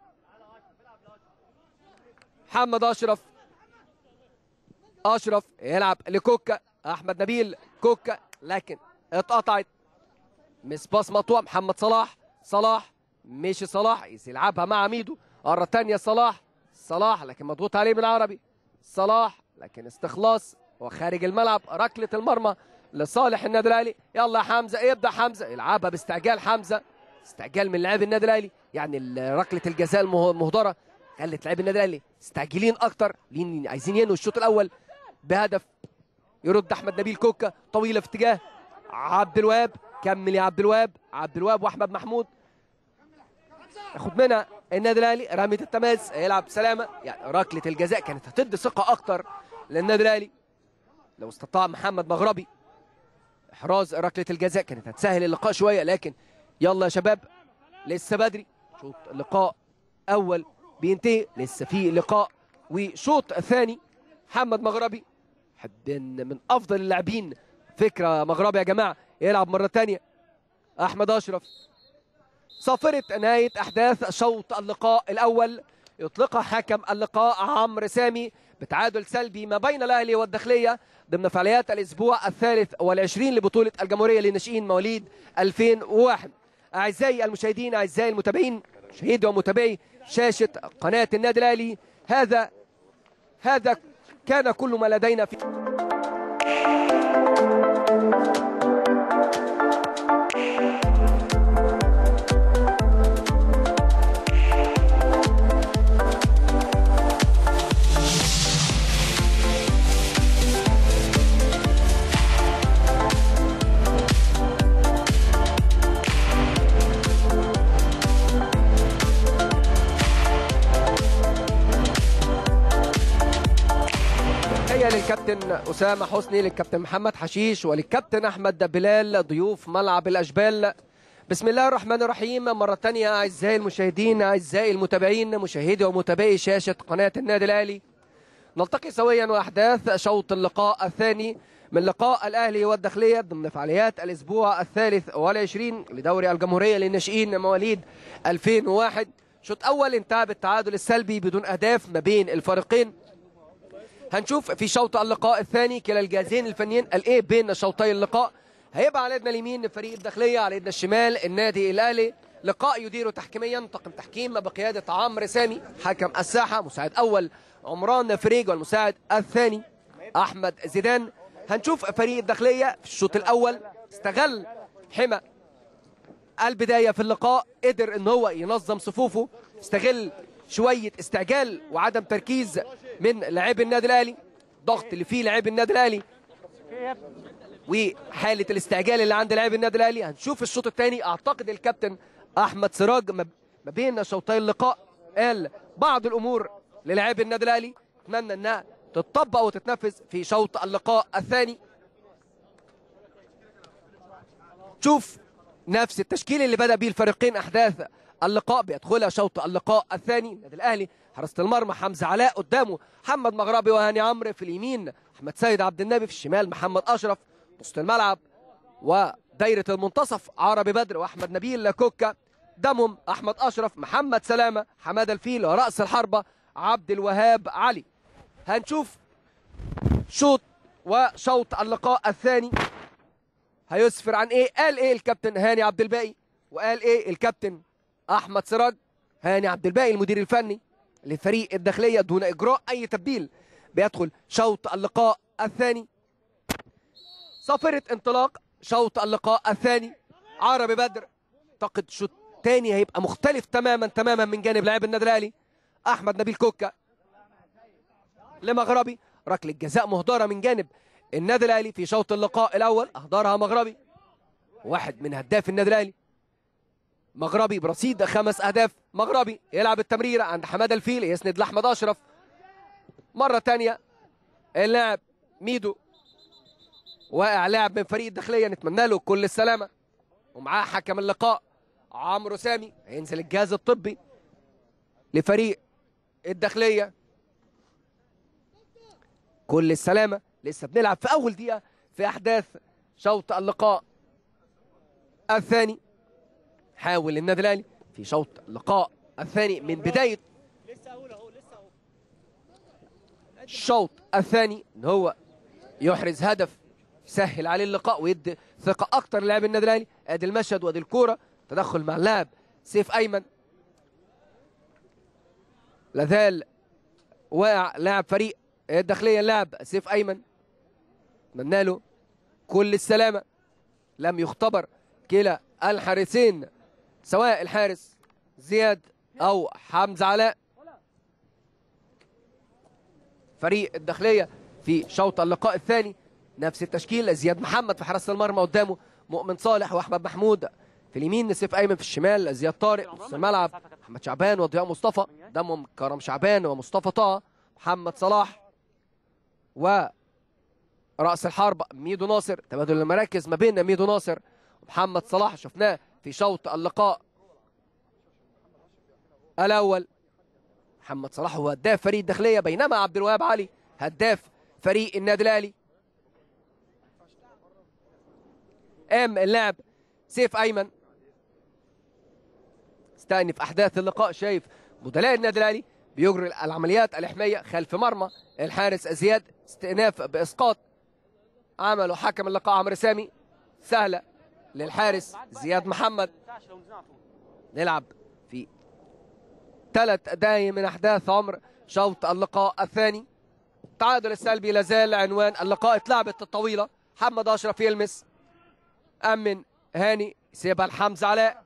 Speaker 1: محمد اشرف اشرف يلعب لكوكا احمد نبيل كوكا لكن اتقطعت مس باس مقطوع محمد صلاح صلاح مشي صلاح يلعبها مع ميدو مرة تانية صلاح صلاح لكن مضغوط عليه من عربي صلاح لكن استخلاص وخارج الملعب ركلة المرمى لصالح النادي الاهلي يلا يا حمزة يبدأ حمزة يلعبها باستعجال حمزة استعجال من لاعبي النادي الاهلي يعني ركلة الجزاء المهدرة خلت لاعبي النادي الاهلي مستعجلين اكتر لين عايزين ينهوا الشوط الاول بهدف يرد احمد نبيل كوكا طويله في اتجاه عبد الوهاب كمل يا عبد الوهاب عبد الوهاب واحمد محمود ياخد منها النادي الاهلي رميه التماس يلعب سلامه يعني ركله الجزاء كانت هتدي ثقه اكتر للنادي الاهلي لو استطاع محمد مغربي احراز ركله الجزاء كانت هتسهل اللقاء شويه لكن يلا يا شباب لسه بدري شوط لقاء اول بينتهي لسه في لقاء وشوط ثاني محمد مغربي حد من افضل اللاعبين فكره مغربي يا جماعه يلعب مره ثانيه احمد اشرف صافره نهايه احداث شوط اللقاء الاول يطلقها حكم اللقاء عمرو سامي بتعادل سلبي ما بين الاهلي والداخليه ضمن فعاليات الاسبوع الثالث والعشرين لبطوله الجمهوريه للناشئين مواليد 2001 اعزائي المشاهدين اعزائي المتابعين مشاهدي ومتابعي شاشه قناه النادي الاهلي هذا هذا كان كل ما لدينا في للكابتن اسامه حسني للكابتن محمد حشيش وللكابتن احمد بلال ضيوف ملعب الاشبال بسم الله الرحمن الرحيم مرة تانية أعزائي المشاهدين أعزائي المتابعين مشاهدي ومتابعي شاشة قناة النادي الأهلي نلتقي سويا وأحداث شوط اللقاء الثاني من لقاء الأهلي والداخلية ضمن فعاليات الأسبوع الثالث والعشرين لدوري الجمهورية للناشئين مواليد 2001 شوط أول انتهى بالتعادل السلبي بدون أهداف ما بين الفريقين هنشوف في شوط اللقاء الثاني كلا الجهازين الفنيين الايه بين شوطي اللقاء هيبقى على يدنا اليمين فريق الداخليه على يدنا الشمال النادي الاهلي لقاء يديره تحكيميا طاقم تحكيم بقياده عمرو سامي حكم الساحه مساعد اول عمران فريج والمساعد الثاني احمد زيدان هنشوف فريق الداخليه في الشوط الاول استغل حمى البدايه في اللقاء قدر ان هو ينظم صفوفه استغل شويه استعجال وعدم تركيز من لاعبي النادي الاهلي ضغط اللي فيه لاعبي النادي الاهلي وحاله الاستعجال اللي عند لاعبي النادي الاهلي هنشوف الشوط الثاني اعتقد الكابتن احمد سراج ما ما بين شوطي اللقاء قال بعض الامور للاعبي النادي الاهلي اتمنى انها تتطبق وتتنفذ في شوط اللقاء الثاني شوف نفس التشكيل اللي بدا به الفريقين احداث اللقاء بيدخلها شوط اللقاء الثاني النادي الاهلي حراسه المرمى حمزه علاء قدامه محمد مغربي وهاني عمرو في اليمين احمد سيد عبد النبي في الشمال محمد اشرف وسط الملعب ودايره المنتصف عربي بدر واحمد نبيل كوكا دمهم احمد اشرف محمد سلامه حماده الفيل وراس الحربه عبد الوهاب علي هنشوف شوط وشوط اللقاء الثاني هيسفر عن ايه قال ايه الكابتن هاني عبد الباقي وقال ايه الكابتن احمد سراج هاني عبد الباقي المدير الفني لفريق الداخليه دون اجراء اي تبديل بيدخل شوط اللقاء الثاني صافره انطلاق شوط اللقاء الثاني عربي بدر اعتقد شوط تاني هيبقى مختلف تماما تماما من جانب لاعب النادي الاهلي احمد نبيل كوكا لمغربي ركله جزاء مهدره من جانب النادي الاهلي في شوط اللقاء الاول اهدرها مغربي واحد من هداف النادي الاهلي مغربي برصيد خمس اهداف مغربي يلعب التمريره عند حماده الفيل يسند لاحمد اشرف مره تانية اللاعب ميدو واقع لاعب من فريق الداخليه نتمنى له كل السلامه ومعاه حكم اللقاء عمرو سامي هينزل الجهاز الطبي لفريق الداخليه كل السلامه لسه بنلعب في اول دقيقه في احداث شوط اللقاء الثاني حاول النادي الاهلي في شوط اللقاء الثاني من بدايه الشوط الثاني ان هو يحرز هدف يسهل عليه اللقاء ويدي ثقه اكتر للاعب النادي الاهلي ادي المشهد وادي الكوره تدخل مع اللاعب سيف ايمن لازال واقع لاعب فريق الداخليه اللاعب سيف ايمن اتمنى له كل السلامه لم يختبر كلا الحارسين سواء الحارس زياد او حمزه علاء فريق الداخليه في شوط اللقاء الثاني نفس التشكيل زياد محمد في حراسه المرمى قدامه مؤمن صالح واحمد محمود في اليمين سيف ايمن في الشمال زياد طارق نص الملعب محمد شعبان وضياء مصطفى قدامهم كرم شعبان ومصطفى طه محمد صلاح و راس الحرب ميدو ناصر تبادل المراكز ما بين ميدو ناصر ومحمد صلاح شفناه في شوط اللقاء الاول محمد صلاح هو هداف فريق الداخليه بينما عبد الوهاب علي هداف فريق النادي الاهلي قام اللاعب سيف ايمن استأنف احداث اللقاء شايف بدلاء النادي الاهلي بيجري العمليات الاحميه خلف مرمى الحارس زياد استئناف باسقاط عمله حكم اللقاء عمرو سامي سهله للحارس زياد محمد نلعب في ثلاث دقايق من احداث عمر شوط اللقاء الثاني التعادل السلبي لازال عنوان اللقاء اتلعبت الطويله محمد اشرف يلمس امن هاني سيبها لحمزه علاء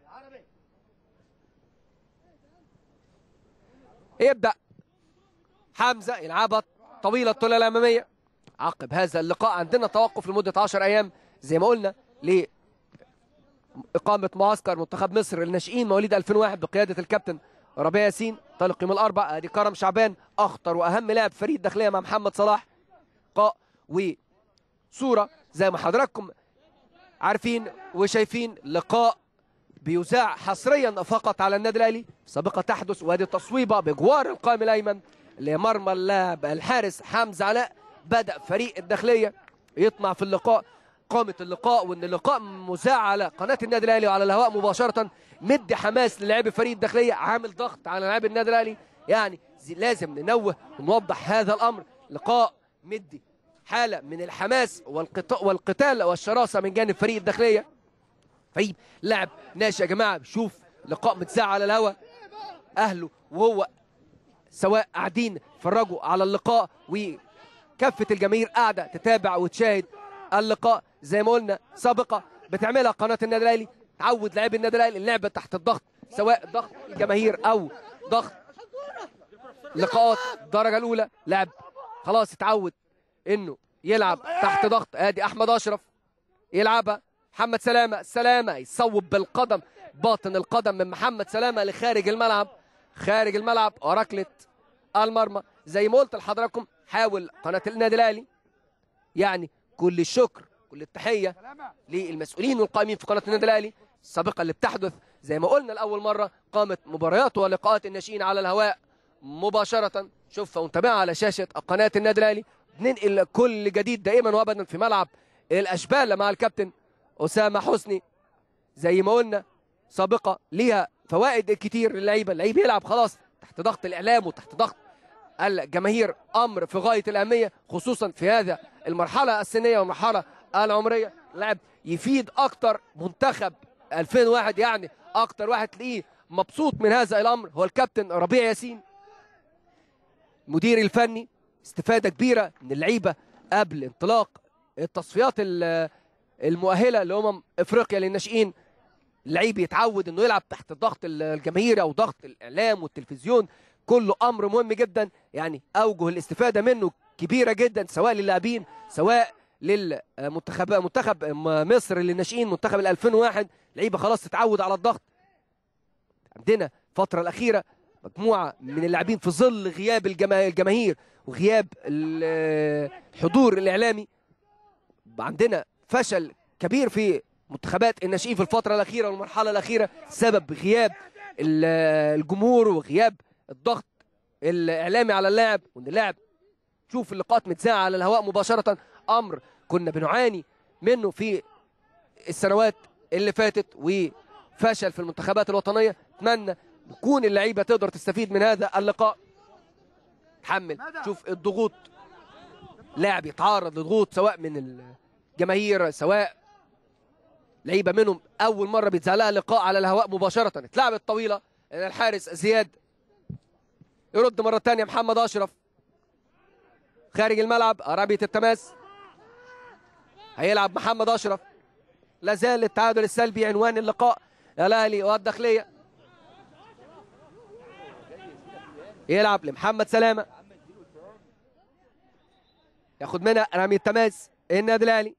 Speaker 1: يبدا حمزه يلعبها طويله الطوله الاماميه عقب هذا اللقاء عندنا توقف لمده 10 ايام زي ما قلنا ل إقامة معسكر منتخب مصر للناشئين مواليد 2001 بقيادة الكابتن ربيع ياسين طارق يوم الأربع أدي كرم شعبان أخطر وأهم لاعب فريق الداخلية مع محمد صلاح لقاء وصوره زي ما حضراتكم عارفين وشايفين لقاء بيذاع حصريا فقط على النادي الاهلي سابقه تحدث وادي التصويبه بجوار القائم الايمن لمرمى اللاعب الحارس حمزه علاء بدا فريق الداخليه يطمع في اللقاء قامت اللقاء وان اللقاء مذاع على قناه النادي الاهلي وعلى الهواء مباشره مدي حماس للاعبي فريق الداخليه عامل ضغط على لاعبي النادي الاهلي يعني زي- لازم ننوه ونوضح هذا الامر لقاء مدي حاله من الحماس والقط- والقتال والشراسه من جانب فريق الداخليه فريق لاعب ناشئ يا جماعه شوف لقاء متذاع على الهواء اهله وهو سواء قاعدين يتفرجوا على اللقاء وكافه الجماهير قاعده تتابع وتشاهد اللقاء زي ما قلنا سابقه بتعملها قناه النادي الاهلي تعود لاعبي النادي الاهلي اللعبه تحت الضغط سواء ضغط الجماهير او ضغط لقاءات الدرجه الاولى لاعب خلاص اتعود انه يلعب تحت ضغط ادي احمد اشرف يلعبها محمد سلامه سلامه يصوب بالقدم باطن القدم من محمد سلامه لخارج الملعب خارج الملعب وركله المرمى زي ما قلت لحضراتكم حاول قناه النادي الاهلي يعني كل الشكر كل التحيه
Speaker 2: سلامة
Speaker 1: للمسؤولين والقائمين في قناه النادي الاهلي السابقه اللي بتحدث زي ما قلنا لاول مره قامت مباريات ولقاءات الناشئين على الهواء مباشره شوفها ونتابعها على شاشه قناه النادي الاهلي ننقل كل جديد دائما وابدا في ملعب الاشبال مع الكابتن اسامه حسني زي ما قلنا سابقه ليها فوائد كتير للعيبه اللعيب يلعب خلاص تحت ضغط الاعلام وتحت ضغط الجماهير امر في غايه الاهميه خصوصا في هذا المرحله السنيه والمرحله العمريه لاعب يفيد اكتر منتخب 2001 يعني اكتر واحد تلاقيه مبسوط من هذا الامر هو الكابتن ربيع ياسين المدير الفني استفاده كبيره من اللعيبه قبل انطلاق التصفيات ال- المؤهله لامم افريقيا للناشئين اللعيب يتعود انه يلعب تحت ضغط الجماهير او ضغط الاعلام والتلفزيون كله امر مهم جدا يعني اوجه الاستفاده منه كبيره جدا سواء للاعبين سواء للمنتخب منتخب مصر للناشئين منتخب ال 2001 لعيبه خلاص تتعود على الضغط عندنا الفتره الاخيره مجموعه من اللاعبين في ظل غياب الجما- الجماهير وغياب ال- الحضور الاعلامي عندنا فشل كبير في منتخبات الناشئين في الفتره الاخيره والمرحله الاخيره سبب غياب ال- الجمهور وغياب الضغط الاعلامي على اللاعب وان اللاعب شوف اللقاءات متذاعه على الهواء مباشره امر كنا بنعاني منه في السنوات اللي فاتت وفشل في المنتخبات الوطنيه اتمنى تكون اللعيبه تقدر تستفيد من هذا اللقاء تحمل شوف الضغوط لاعب يتعرض لضغوط سواء من الجماهير سواء لعيبه منهم اول مره بيتذاع لها لقاء على الهواء مباشره اتلعبت طويله إلى الحارس زياد يرد مره ثانيه محمد اشرف خارج الملعب رابيه التماس هيلعب محمد اشرف لا زال التعادل السلبي عنوان اللقاء الاهلي والداخليه يلعب لمحمد سلامه ياخد منها رمي التماس النادي الاهلي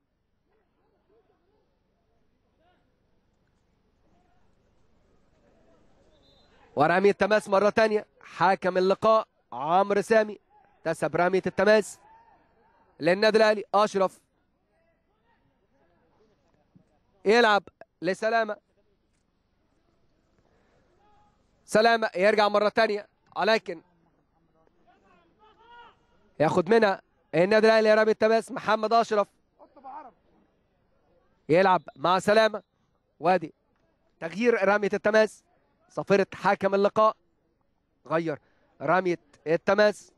Speaker 1: ورمي التماس مرة تانية حاكم اللقاء عمرو سامي تسب رمية التماس للنادي الأهلي أشرف يلعب لسلامة سلامة يرجع مرة تانية ولكن ياخد منها النادي الأهلي رمي التماس محمد أشرف
Speaker 2: حط بعرب
Speaker 1: يلعب مع سلامة وادي تغيير رمية التماس صفرة حاكم اللقاء غير رمية التماس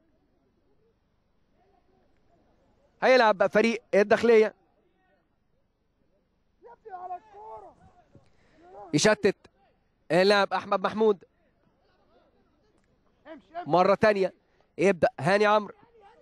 Speaker 1: هيلعب فريق الداخلية
Speaker 2: يبني على الكورة
Speaker 1: يشتت اللاعب أحمد محمود
Speaker 2: امشي امشي
Speaker 1: مرة تانية يبدأ هاني عمرو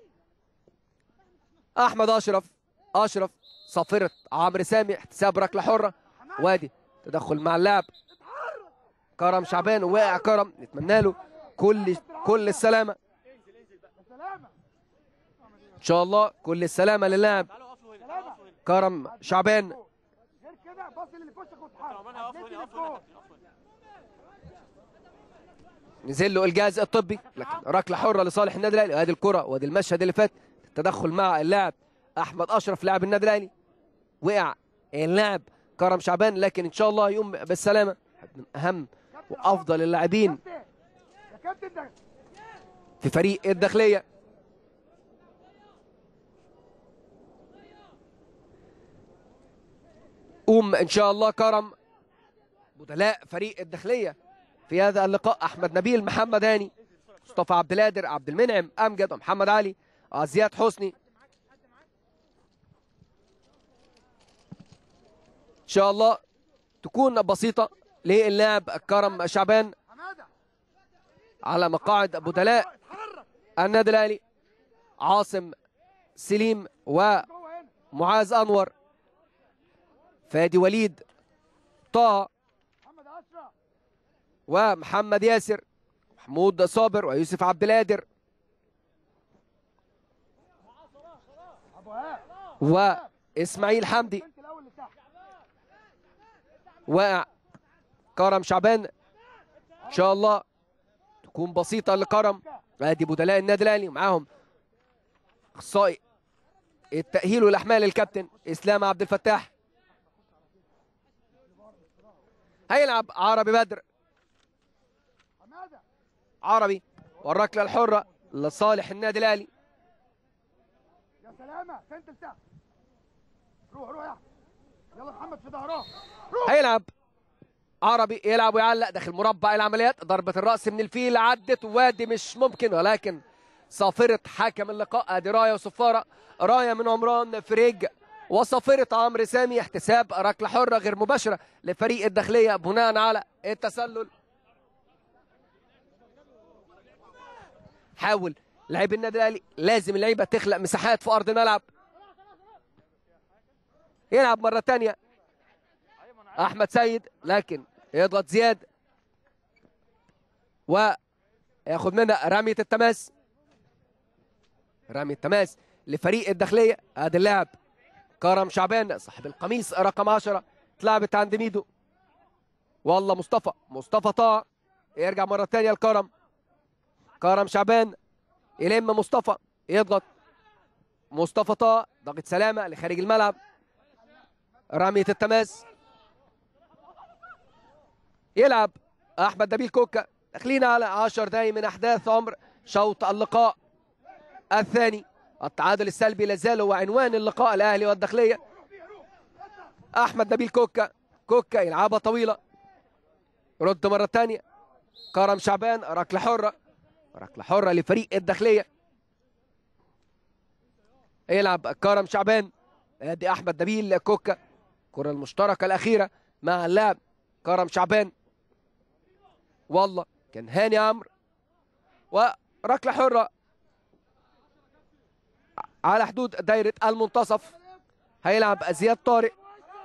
Speaker 1: أحمد أشرف أشرف صفرة عمرو سامي احتساب ركلة حرة وادي تدخل مع اللاعب كرم شعبان وواقع كرم نتمنى له كل كل السلامة
Speaker 2: سلامة
Speaker 1: إن شاء الله كل السلامة للاعب
Speaker 2: سلامة
Speaker 1: كرم شعبان
Speaker 2: غير كده باص اللي في وشك واتحرك عديت للجول.
Speaker 1: نزل له الجهاز الطبي لكن ركله حره لصالح النادي الاهلي وادي الكره وادي المشهد اللي فات تدخل مع اللاعب احمد اشرف لاعب النادي الاهلي وقع اللاعب كرم شعبان لكن ان شاء الله يقوم بالسلامه من اهم وافضل اللاعبين
Speaker 2: كابتن يا كابتن ده
Speaker 1: في فريق الداخليه قوم ان شاء الله كرم بدلاء فريق الداخليه في هذا اللقاء احمد نبيل محمد هاني مصطفى عبد القادر عبد المنعم امجد ومحمد علي آه، زياد حسني ان شاء الله تكون بسيطه للاعب كرم شعبان
Speaker 2: حماده
Speaker 1: على مقاعد بدلاء
Speaker 2: اتحرك
Speaker 1: النادي الاهلي عاصم سليم ومعاذ
Speaker 2: جوه هنا
Speaker 1: انور فادي وليد طه
Speaker 2: محمد اشرف
Speaker 1: ومحمد ياسر محمود صابر ويوسف عبد القادر
Speaker 2: ابو هاب
Speaker 1: واسماعيل حمدي
Speaker 2: انت الاول اللي تحت
Speaker 1: واقع كرم شعبان ان شاء الله تكون بسيطه لكرم ادي بدلاء النادي الاهلي معاهم اخصائي التاهيل والاحمال الكابتن اسلام عبد الفتاح هيلعب عربي بدر
Speaker 2: حماده
Speaker 1: عربي والركله الحره لصالح النادي الاهلي
Speaker 2: يا سلامه انت اللي تحت روح روح يا احمد يلا محمد في ظهرها روح
Speaker 1: هيلعب عربي يلعب ويعلق داخل مربع العمليات ضربة الرأس من الفيل عدت وادي مش ممكن ولكن صافرة حكم اللقاء ادي راية وصفارة راية من عمران فريج وصافرة عمرو سامي احتساب ركلة حرة غير مباشرة لفريق الداخلية بناء على التسلل حاول لعيب النادي الاهلي لازم اللعيبه تخلق مساحات في ارض الملعب يلعب مره ثانيه احمد سيد لكن يضغط زياد وياخد منها رميه التماس رميه التماس لفريق الداخليه ادي اللاعب كرم شعبان صاحب القميص رقم 10 اتلعبت عند ميدو والله مصطفى مصطفى طه يرجع مره ثانيه لكرم كرم شعبان يلم مصطفى يضغط مصطفى طه ضغط سلامه لخارج الملعب رميه التماس يلعب احمد نبيل كوكا داخلين على 10 دقايق من احداث عمر شوط اللقاء الثاني التعادل السلبي لازال هو عنوان اللقاء الاهلي والداخليه احمد نبيل كوكا كوكا يلعبها طويله رد مره ثانيه كرم شعبان ركله حره ركله حره لفريق الداخليه يلعب كرم شعبان ادي احمد نبيل كوكا الكره المشتركه الاخيره مع اللاعب كرم شعبان والله كان هاني عمرو وركله حره على حدود دايره المنتصف هيلعب زياد طارق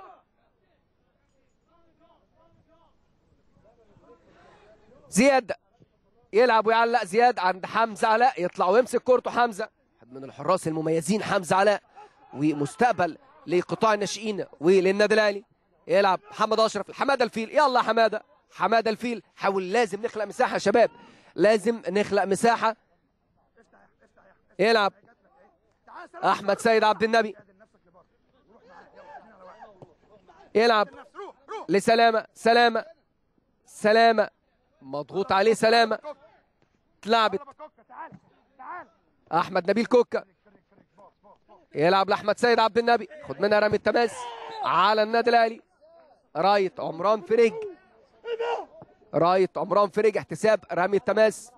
Speaker 1: زياد يلعب ويعلق زياد عند حمزه علاء يطلع ويمسك كورته حمزه واحد من الحراس المميزين حمزه علاء ومستقبل لقطاع الناشئين وللنادي الاهلي يلعب محمد اشرف حماده الفيل يلا حماده حماده الفيل حاول لازم نخلق مساحه يا شباب لازم نخلق مساحه يلعب
Speaker 2: تعال سلام
Speaker 1: احمد سيد عبد النبي
Speaker 2: اعدل نفسك لبره وروح معاه يلا اثنين على واحد
Speaker 1: يلعب
Speaker 2: نفس روح روح
Speaker 1: لسلامه سلامه سلامه مضغوط عليه سلامه
Speaker 2: كوكا
Speaker 1: اتلعبت
Speaker 2: يلا كوكا تعال تعال
Speaker 1: احمد نبيل كوكا يلعب لاحمد سيد عبد النبي خد منها رمي التماس على النادي الاهلي رايه عمران فريج رايه عمران فريج احتساب رمي التماس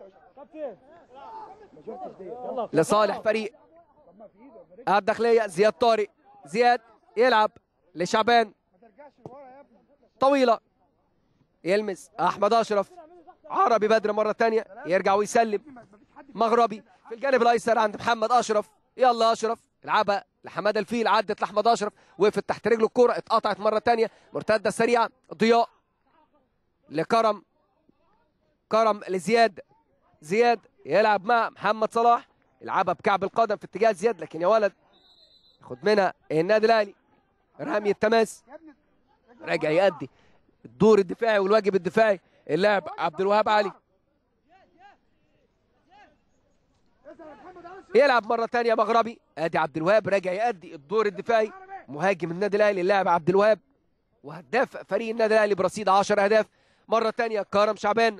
Speaker 1: لصالح فريق الداخليه زياد طارق زياد يلعب لشعبان
Speaker 2: ما ترجعش لورا يا ابني
Speaker 1: طويله يلمس احمد اشرف عربي بدر مره ثانيه يرجع ويسلم
Speaker 2: ما فيش حد
Speaker 1: مغربي في الجانب الايسر عند محمد اشرف يلا اشرف العبها لحماده الفيل عدت لاحمد اشرف وقفت تحت رجله الكره اتقطعت مره ثانيه مرتده سريعه ضياء لكرم كرم لزياد زياد يلعب مع محمد صلاح يلعبها بكعب القدم في اتجاه زياد لكن يا ولد خد منها النادي الاهلي رمي التماس
Speaker 2: يا ابني
Speaker 1: راجع يأدي الدور الدفاعي والواجب الدفاعي اللاعب عبد الوهاب علي
Speaker 2: اسال يا محمد على الشمال
Speaker 1: يلعب مره ثانيه مغربي ادي عبد الوهاب راجع يأدي الدور الدفاعي مهاجم النادي الاهلي اللاعب عبد الوهاب وهداف فريق النادي الاهلي برصيد 10 اهداف مره ثانيه كرم شعبان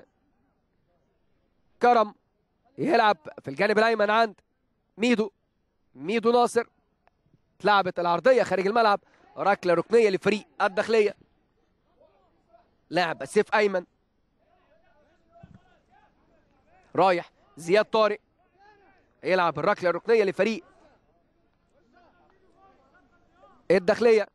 Speaker 1: كرم يلعب في الجانب الايمن عند ميدو ميدو ناصر اتلعبت العرضيه خارج الملعب ركله ركنيه لفريق الداخليه لاعب سيف ايمن رايح زياد طارق يلعب الركله الركنيه لفريق الداخليه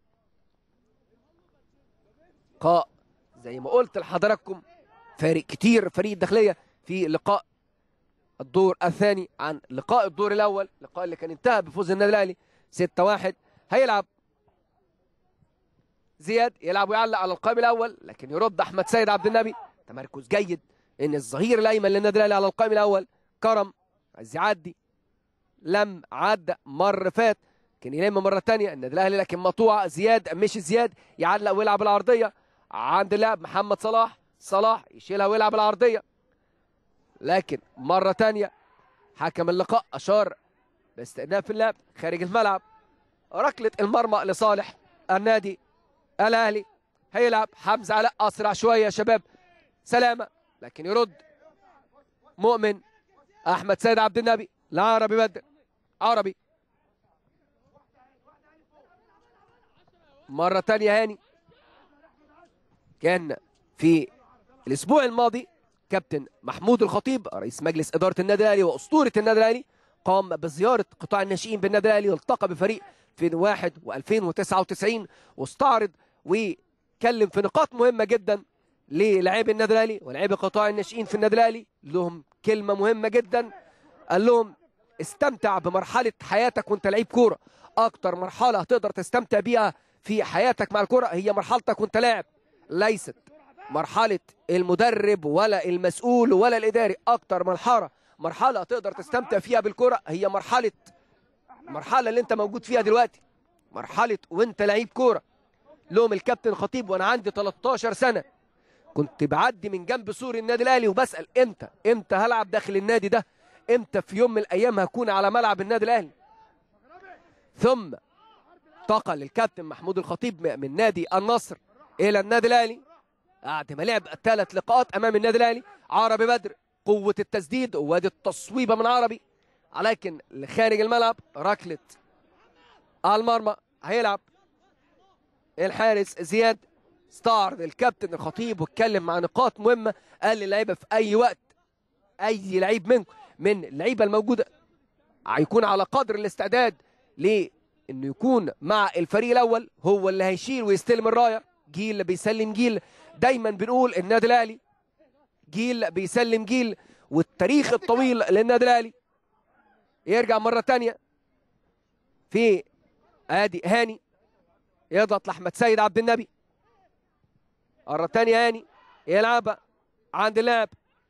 Speaker 1: لقاء زي ما قلت لحضراتكم فارق كتير فريق الداخليه في لقاء الدور الثاني عن لقاء الدور الاول اللقاء اللي كان انتهى بفوز النادي الاهلي 6-1 هيلعب زياد يلعب ويعلق على القائم الاول لكن يرد احمد سيد عبد النبي تمركز جيد ان الظهير الايمن للنادي الاهلي على القائم الاول كرم عايز يعدي لم عدى مر فات كان يلم مره ثانيه النادي الاهلي لكن مقطوعه زياد مش زياد يعلق ويلعب العرضيه عند اللاعب محمد صلاح صلاح يشيلها ويلعب العرضيه لكن مره ثانيه حكم اللقاء اشار باستئناف اللعب خارج الملعب ركله المرمى لصالح النادي الاهلي هيلعب حمزه علاء اسرع شويه يا شباب سلامه لكن يرد مؤمن احمد سيد عبد النبي لعربي بدر عربي مرة تانية هاني كان في الأسبوع الماضي كابتن محمود الخطيب رئيس مجلس إدارة النادي الأهلي وأسطورة النادي الأهلي قام بزيارة قطاع الناشئين بالنادي الأهلي والتقى بفريق 2001 و2099 واستعرض وكلم في نقاط مهمة جدا للاعبي النادي الأهلي ولاعبي قطاع الناشئين في النادي الأهلي لهم كلمة مهمة جدا قال لهم استمتع بمرحلة حياتك وانت لعيب كورة أكتر مرحلة هتقدر تستمتع بيها في حياتك مع الكرة هي مرحلتك وانت لاعب ليست مرحلة المدرب ولا المسؤول ولا الإداري أكتر مرحلة مرحلة تقدر تستمتع فيها بالكرة هي مرحلة مرحلة اللي انت موجود فيها دلوقتي مرحلة وانت لعيب كورة لهم الكابتن خطيب وانا عندي 13 سنة كنت بعدي من جنب سور النادي الاهلي وبسأل امتى امتى هلعب داخل النادي ده امتى في يوم من الايام هكون على ملعب النادي الاهلي ثم انتقل الكابتن محمود الخطيب من نادي النصر الى النادي الاهلي بعد ما لعب ثلاث لقاءات امام النادي الاهلي عربي بدر قوه التسديد وادي التصويبه من عربي لكن خارج الملعب ركله المرمى هيلعب الحارس زياد استعرض الكابتن الخطيب واتكلم مع نقاط مهمه قال للعيبه في اي وقت اي لعيب منكم من اللعيبه الموجوده هيكون على قدر الاستعداد ليه انه يكون مع الفريق الاول هو اللي هيشيل ويستلم الرايه جيل بيسلم جيل دايما بنقول النادي الاهلي جيل بيسلم جيل والتاريخ الطويل للنادي الاهلي يرجع مره تانية في ادي هاني يضغط لاحمد سيد عبد النبي مره تانية هاني يلعبها عند اللاعب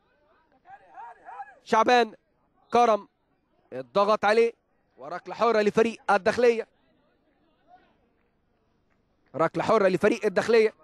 Speaker 1: شعبان كرم الضغط عليه وركله حره لفريق الداخليه ركله حره لفريق الداخليه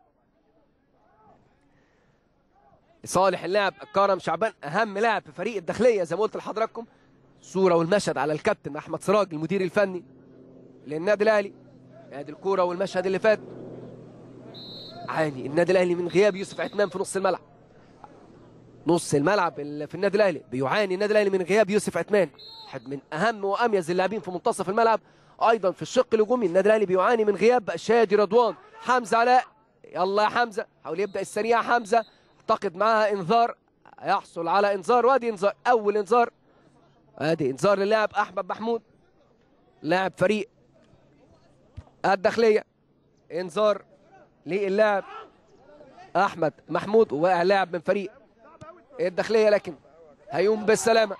Speaker 1: صالح اللاعب كرم شعبان اهم لاعب في فريق الداخليه زي ما قلت لحضراتكم صوره والمشهد على الكابتن احمد سراج المدير الفني للنادي الاهلي ادي الكوره والمشهد اللي فات عاني النادي الاهلي من غياب يوسف عثمان في نص الملعب نص الملعب ال- في النادي الاهلي بيعاني النادي الاهلي من غياب يوسف عثمان واحد من اهم واميز اللاعبين في منتصف الملعب ايضا في الشق الهجومي النادي الاهلي بيعاني من غياب شادي رضوان حمزه علاء يلا يا حمزه حاول يبدا السريع حمزه اعتقد معاها انذار يحصل على انذار وادي انذار اول انذار ادي انذار للاعب احمد محمود لاعب فريق الداخليه انذار للاعب احمد محمود وواقع لاعب من فريق الداخليه لكن هيقوم بالسلامه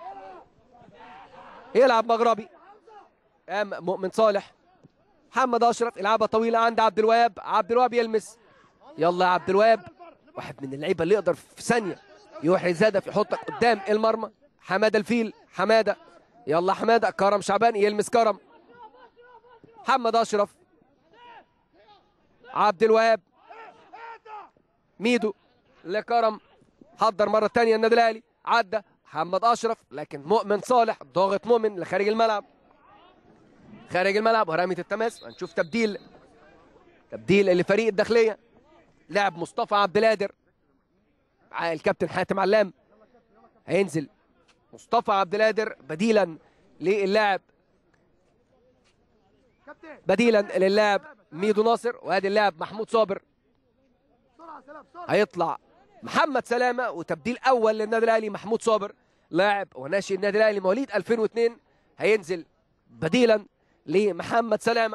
Speaker 1: يلعب مغربي قام مؤمن صالح محمد اشرف يلعبها طويله عند عبد الوهاب عبد الوهاب يلمس يلا يا عبد الوهاب واحد من اللعيبه اللي يقدر في ثانيه يحرز هدف يحطك قدام المرمى حماده الفيل حماده يلا حماده كرم شعبان يلمس كرم محمد اشرف عبد الوهاب ميدو لكرم حضر مره ثانيه النادي الاهلي عدى محمد اشرف لكن مؤمن صالح ضاغط مؤمن لخارج الملعب خارج الملعب ورمية التماس هنشوف تبديل تبديل لفريق الداخليه لعب مصطفى عبد القادر مع الكابتن حاتم علام هينزل مصطفى عبد القادر بديلا للاعب
Speaker 2: كابتن
Speaker 1: بديلا للاعب ميدو ناصر وادي اللاعب محمود صابر
Speaker 2: بسرعه يا سلام بسرعه
Speaker 1: هيطلع محمد سلامه وتبديل اول للنادي الاهلي محمود صابر لاعب وناشئ النادي الاهلي مواليد 2002 هينزل بديلا لمحمد سلامه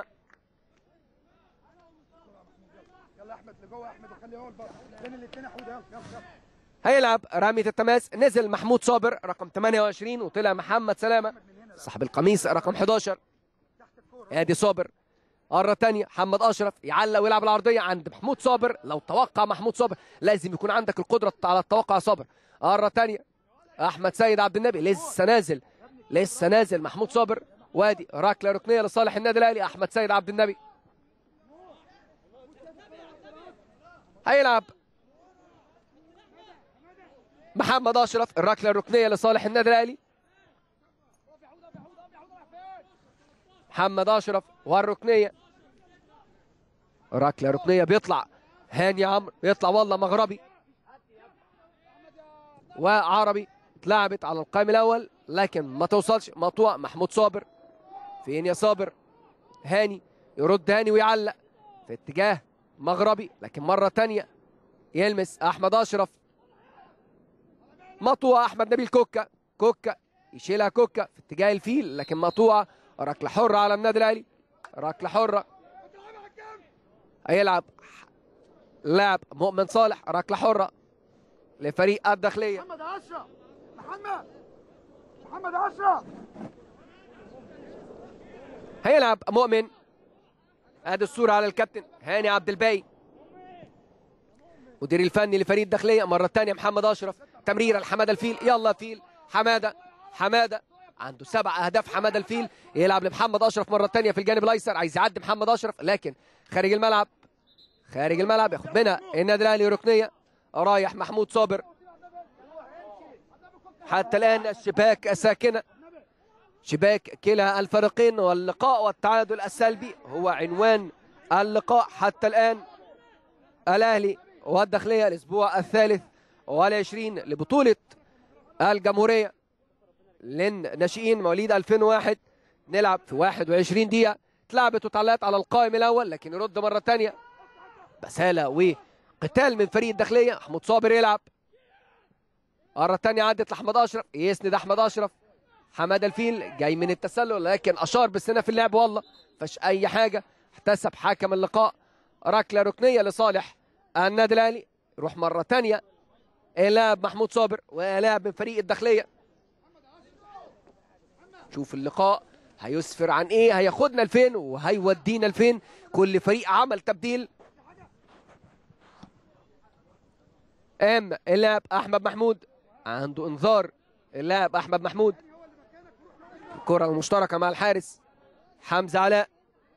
Speaker 2: يلا يا احمد لجوه يا احمد وخلي هو البر بين الاثنين يا حوده يلا يلا يلا
Speaker 1: هيلعب رمية التماس نزل محمود صابر رقم 28 وطلع محمد سلامه صاحب القميص رقم 11 ادي صابر مرة تانية محمد أشرف يعلق ويلعب العرضية عند محمود صابر لو توقع محمود صابر لازم يكون عندك القدرة على التوقع يا صابر مرة تانية أحمد سيد عبد النبي لسه نازل لسه نازل محمود صابر وادي ركلة ركنية لصالح النادي الأهلي أحمد سيد عبد النبي هيلعب محمد أشرف الركلة الركنية لصالح النادي الأهلي محمد اشرف والركنيه ركله ركنيه بيطلع هاني عمرو بيطلع والله مغربي وعربي اتلعبت على القائم الاول لكن ما توصلش مقطوع محمود صابر فين يا صابر هاني يرد هاني ويعلق في اتجاه مغربي لكن مره تانية يلمس احمد اشرف مقطوع احمد نبيل كوكا كوكا يشيلها كوكا في اتجاه الفيل لكن مقطوعه ركله حره على النادي الاهلي ركله حره هيلعب لاعب مؤمن صالح ركله حره لفريق الداخليه
Speaker 2: محمد اشرف محمد محمد اشرف
Speaker 1: هيلعب مؤمن ادي الصوره على الكابتن هاني عبد الباقي مدير الفني لفريق الداخليه مره ثانيه محمد اشرف تمريره لحماده الفيل يلا فيل حماده حماده عنده سبع اهداف حماده الفيل يلعب لمحمد اشرف مره ثانيه في الجانب الايسر عايز يعدي محمد اشرف لكن خارج الملعب خارج الملعب ياخد منها النادي الاهلي ركنيه رايح محمود صابر حتى الان الشباك ساكنه شباك كلا الفريقين واللقاء والتعادل السلبي هو عنوان اللقاء حتى الان الاهلي والداخليه الاسبوع الثالث والعشرين لبطوله الجمهوريه للناشئين مواليد 2001 نلعب في 21 دقيقة اتلعبت وتعلقت على القائم الأول لكن يرد مرة تانية بسالة وقتال من فريق الداخلية محمود صابر يلعب مرة تانية عدت لأحمد أشرف يسند أحمد أشرف حماد الفيل جاي من التسلل لكن أشار بالسنة في اللعب والله فش أي حاجة احتسب حكم اللقاء ركلة ركنية لصالح النادي الأهلي يروح مرة تانية لاعب محمود صابر ولاعب من فريق الداخلية شوف اللقاء هيسفر عن ايه هياخدنا لفين وهيودينا لفين كل فريق عمل تبديل قام اللاعب احمد محمود عنده انذار اللاعب احمد محمود الكره المشتركه مع الحارس حمزه علاء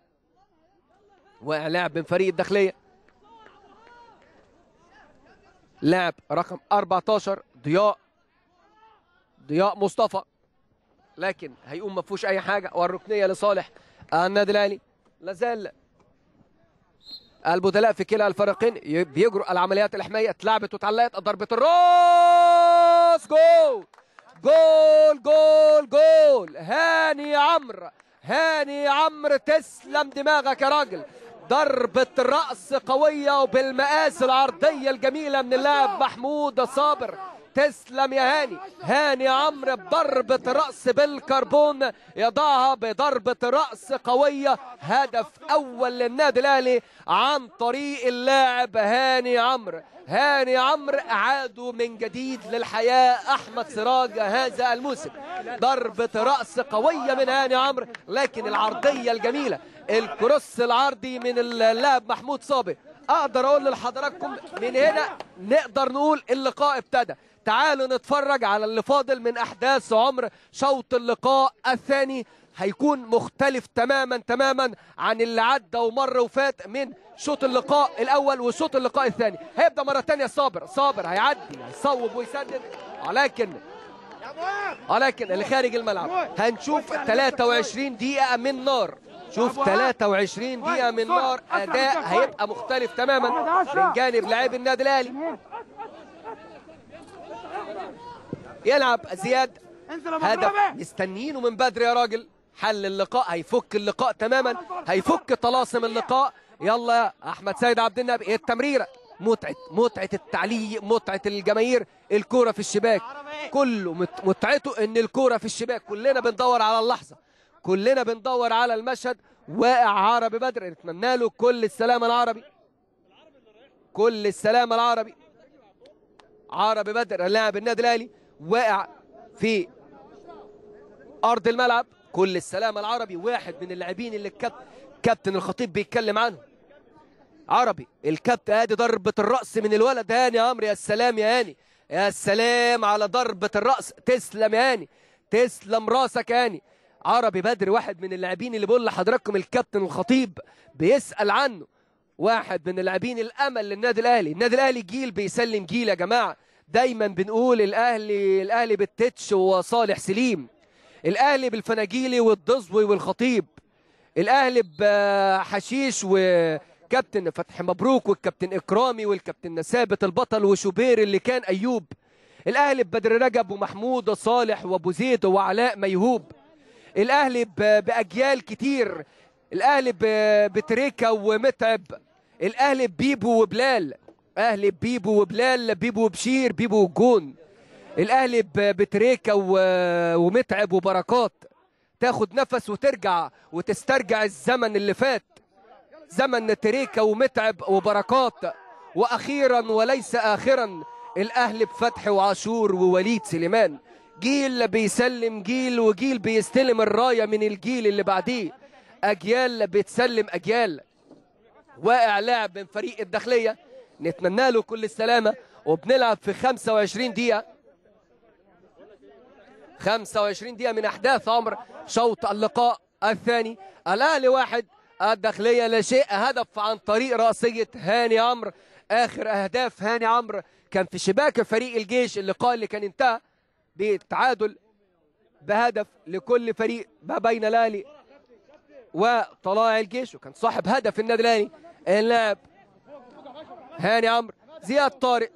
Speaker 1: ولاعب من فريق الداخليه لاعب رقم 14 ضياء ضياء مصطفى لكن هيقوم ما فيهوش اي حاجه والركنيه لصالح النادي الاهلي لازال البدلاء في كلا الفريقين ي- بيجروا العمليات الحمايه اتلعبت واتعلقت ضربه الراس جول جول جول جول هاني عمرو هاني عمرو تسلم دماغك يا راجل ضربة رأس قوية وبالمقاس العرضية الجميلة من اللاعب محمود صابر تسلم يا هاني هاني عمرو بضربة رأس بالكربون يضعها بضربة رأس قوية هدف أول للنادي الأهلي عن طريق اللاعب هاني عمرو هاني عمرو أعادوا من جديد للحياة أحمد سراج هذا الموسم ضربة رأس قوية من هاني عمرو لكن العرضية الجميلة الكروس العرضي من اللاعب محمود صابر اقدر اقول لحضراتكم من هنا نقدر نقول اللقاء ابتدى تعالوا نتفرج على اللي فاضل من احداث عمر شوط اللقاء الثاني هيكون مختلف تماما تماما عن اللي عدى ومر وفات من شوط اللقاء الاول وشوط اللقاء الثاني هيبدا مره ثانيه صابر صابر هيعدي هيصوب ويسدد ولكن ولكن اللي خارج الملعب هنشوف 23 دقيقة من نار شوف 23 دقيقة من نار أداء هيبقى مختلف تماما من جانب لاعبي النادي الأهلي يلعب زياد
Speaker 2: انزل يا
Speaker 1: هدف
Speaker 2: مضربي
Speaker 1: مستنيينه من بدري يا راجل حل اللقاء هيفك اللقاء تماما هيفك طلاسم اللقاء يلا يا احمد سيد عبد النبي إيه التمريره متعه متعه التعليق متعه الجماهير الكوره في الشباك كله مت- متعته ان الكوره في الشباك كلنا بندور على اللحظه كلنا بندور على المشهد واقع عربي بدر نتمنى له كل السلامه العربي كل السلامه العربي عربي بدر لاعب النادي الاهلي واقع في ارض الملعب كل السلامه العربي واحد من اللاعبين اللي الكابتن كابتن الخطيب بيتكلم عنه عربي الكابتن ادي ضربه الراس من الولد هاني يا عمرو يا سلام يا هاني يا سلام على ضربه الراس تسلم يا هاني تسلم راسك يا هاني عربي بدر واحد من اللاعبين اللي بقول لحضراتكم الكابتن الخطيب بيسال عنه واحد من اللاعبين الامل للنادي الاهلي النادي الاهلي جيل بيسلم جيل يا جماعه دايما بنقول الاهلي الاهلي بالتتش وصالح سليم الاهلي بالفناجيلي والضزوي والخطيب الاهلي بحشيش وكابتن فتحي مبروك والكابتن اكرامي والكابتن ثابت البطل وشوبير اللي كان ايوب الاهلي ببدر رجب ومحمود صالح وابو زيد وعلاء ميهوب الاهلي ب- باجيال كتير الاهلي ب- بتريكا ومتعب الاهلي ببيبو وبلال اهلي ببيبو وبلال بيبو وبشير بيبو وجون الاهلي ب- بتريكا و- ومتعب وبركات تاخد نفس وترجع وتسترجع الزمن اللي فات زمن تريكا ومتعب وبركات واخيرا وليس اخرا الاهلي بفتحي وعاشور ووليد سليمان جيل بيسلم جيل وجيل بيستلم الرايه من الجيل اللي بعديه اجيال بتسلم اجيال واقع لاعب من فريق الداخليه نتمنى له كل السلامه وبنلعب في 25 دقيقه 25 دقيقة من أحداث عمر شوط اللقاء الثاني الأهلي واحد الداخلية لا شيء هدف عن طريق رأسية هاني عمرو آخر أهداف هاني عمرو كان في شباك فريق الجيش اللقاء اللي كان انتهى بالتعادل بهدف لكل فريق ما بين الأهلي وطلائع الجيش وكان صاحب هدف النادي الأهلي اللاعب هاني عمرو زياد طارق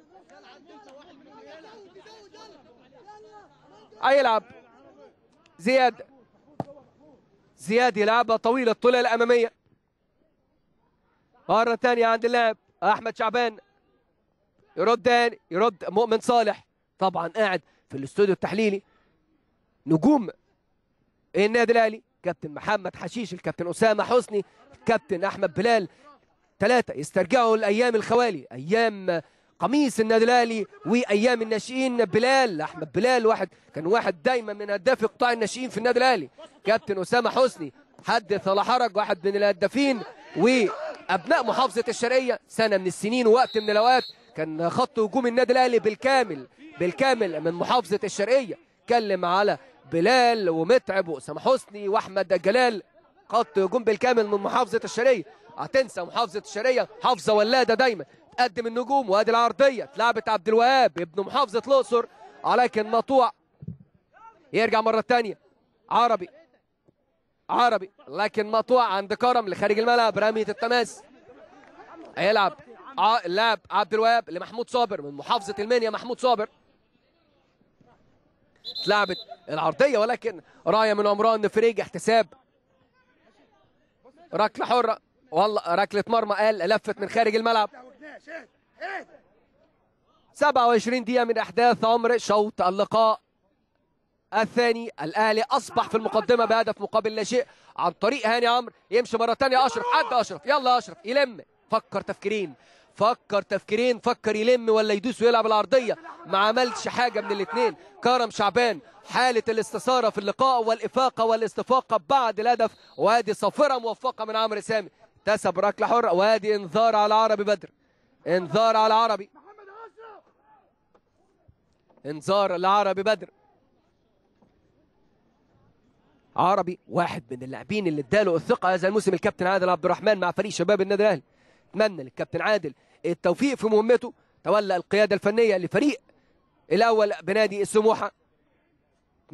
Speaker 1: هيلعب زياد زياد يلعبها طويلة الطولة الأمامية مرة ثانية عند اللاعب أحمد شعبان يرد تاني يرد مؤمن صالح طبعا قاعد في الاستوديو التحليلي نجوم النادي الأهلي كابتن محمد حشيش الكابتن أسامة حسني الكابتن أحمد بلال ثلاثة يسترجعوا الأيام الخوالي أيام قميص النادي الاهلي وايام الناشئين بلال احمد بلال واحد كان واحد دايما من هداف قطاع الناشئين في النادي الاهلي كابتن اسامه حسني حدث ولا حرج واحد من الهدافين وابناء محافظه الشرقيه سنه من السنين ووقت من الاوقات كان خط هجوم النادي الاهلي بالكامل بالكامل من محافظه الشرقيه اتكلم على بلال ومتعب واسامه حسني واحمد جلال خط هجوم بالكامل من محافظه الشرقيه هتنسى محافظه الشرقيه محافظه ولاده دايما تقدم النجوم وادي العرضيه اتلعبت عبد الوهاب ابن محافظه الاقصر ولكن مقطوع يرجع مره ثانيه عربي عربي لكن مقطوع عند كرم لخارج الملعب رميه التماس هيلعب ع- اللاعب عبد الوهاب لمحمود صابر من محافظه المنيا محمود صابر اتلعبت العرضيه ولكن رايه من عمران فريج احتساب ركله حره والله ركله مرمى قال لفت من خارج الملعب
Speaker 2: تعودناش ايه ايه
Speaker 1: 27 دقيقة من أحداث عمر شوط اللقاء الثاني الأهلي أصبح في المقدمة بهدف مقابل لا شيء عن طريق هاني عمرو يمشي مرة تانية أشرف عدى أشرف يلا يا أشرف يلم فكر تفكيرين فكر تفكيرين فكر يلم ولا يدوس ويلعب العرضية ما عملش حاجة من الاثنين كرم شعبان حالة الاستثارة في اللقاء والإفاقة والاستفاقة بعد الهدف وادي صافرة موفقة من عمرو سامي تسب ركلة حرة وادي انذار على عربي بدر انذار على عربي
Speaker 2: محمد اشرف
Speaker 1: انذار لعربي بدر عربي واحد من اللاعبين اللي اداله الثقه هذا الموسم الكابتن عادل عبد الرحمن مع فريق شباب النادي الاهلي اتمنى للكابتن عادل التوفيق في مهمته تولى القياده الفنيه لفريق الاول بنادي السموحه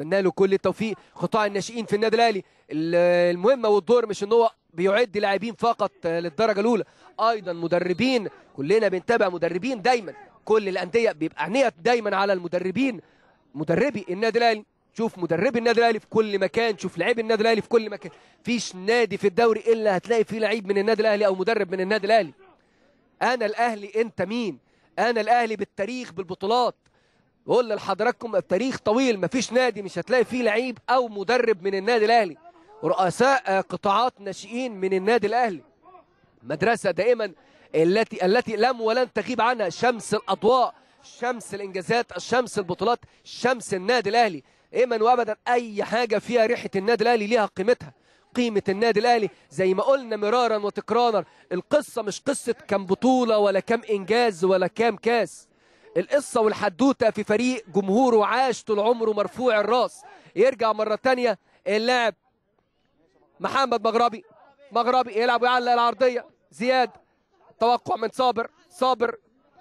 Speaker 1: اتمنى له كل التوفيق قطاع الناشئين في النادي الاهلي ال- المهمه والدور مش ان هو بيعد لاعبين فقط آه، للدرجه الاولى ايضا مدربين كلنا بنتابع مدربين دايما كل الانديه بيبقى عينيها دايما على المدربين مدربي النادي الاهلي شوف مدربي النادي الاهلي في كل مكان شوف لعيب النادي الاهلي في كل مكان فيش نادي في الدوري الا هتلاقي فيه لعيب من النادي الاهلي او مدرب من النادي الاهلي انا الاهلي انت مين انا الاهلي بالتاريخ بالبطولات بقول لحضراتكم التاريخ طويل مفيش نادي مش هتلاقي فيه لعيب او مدرب من النادي الاهلي رؤساء آه، قطاعات ناشئين من النادي الاهلي مدرسه دائما التي التي لم ولن تغيب عنها شمس الاضواء شمس الانجازات شمس البطولات شمس النادي الاهلي ايما وابدا اي حاجه فيها ريحه النادي الاهلي ليها قيمتها قيمه النادي الاهلي زي ما قلنا مرارا وتكرارا القصه مش قصه كم بطوله ولا كم انجاز ولا كام كاس القصه والحدوته في فريق جمهوره عاش طول عمره مرفوع الراس يرجع مره تانية اللاعب محمد مغربي مغربي يلعب ويعلق العرضيه زياد توقع من صابر صابر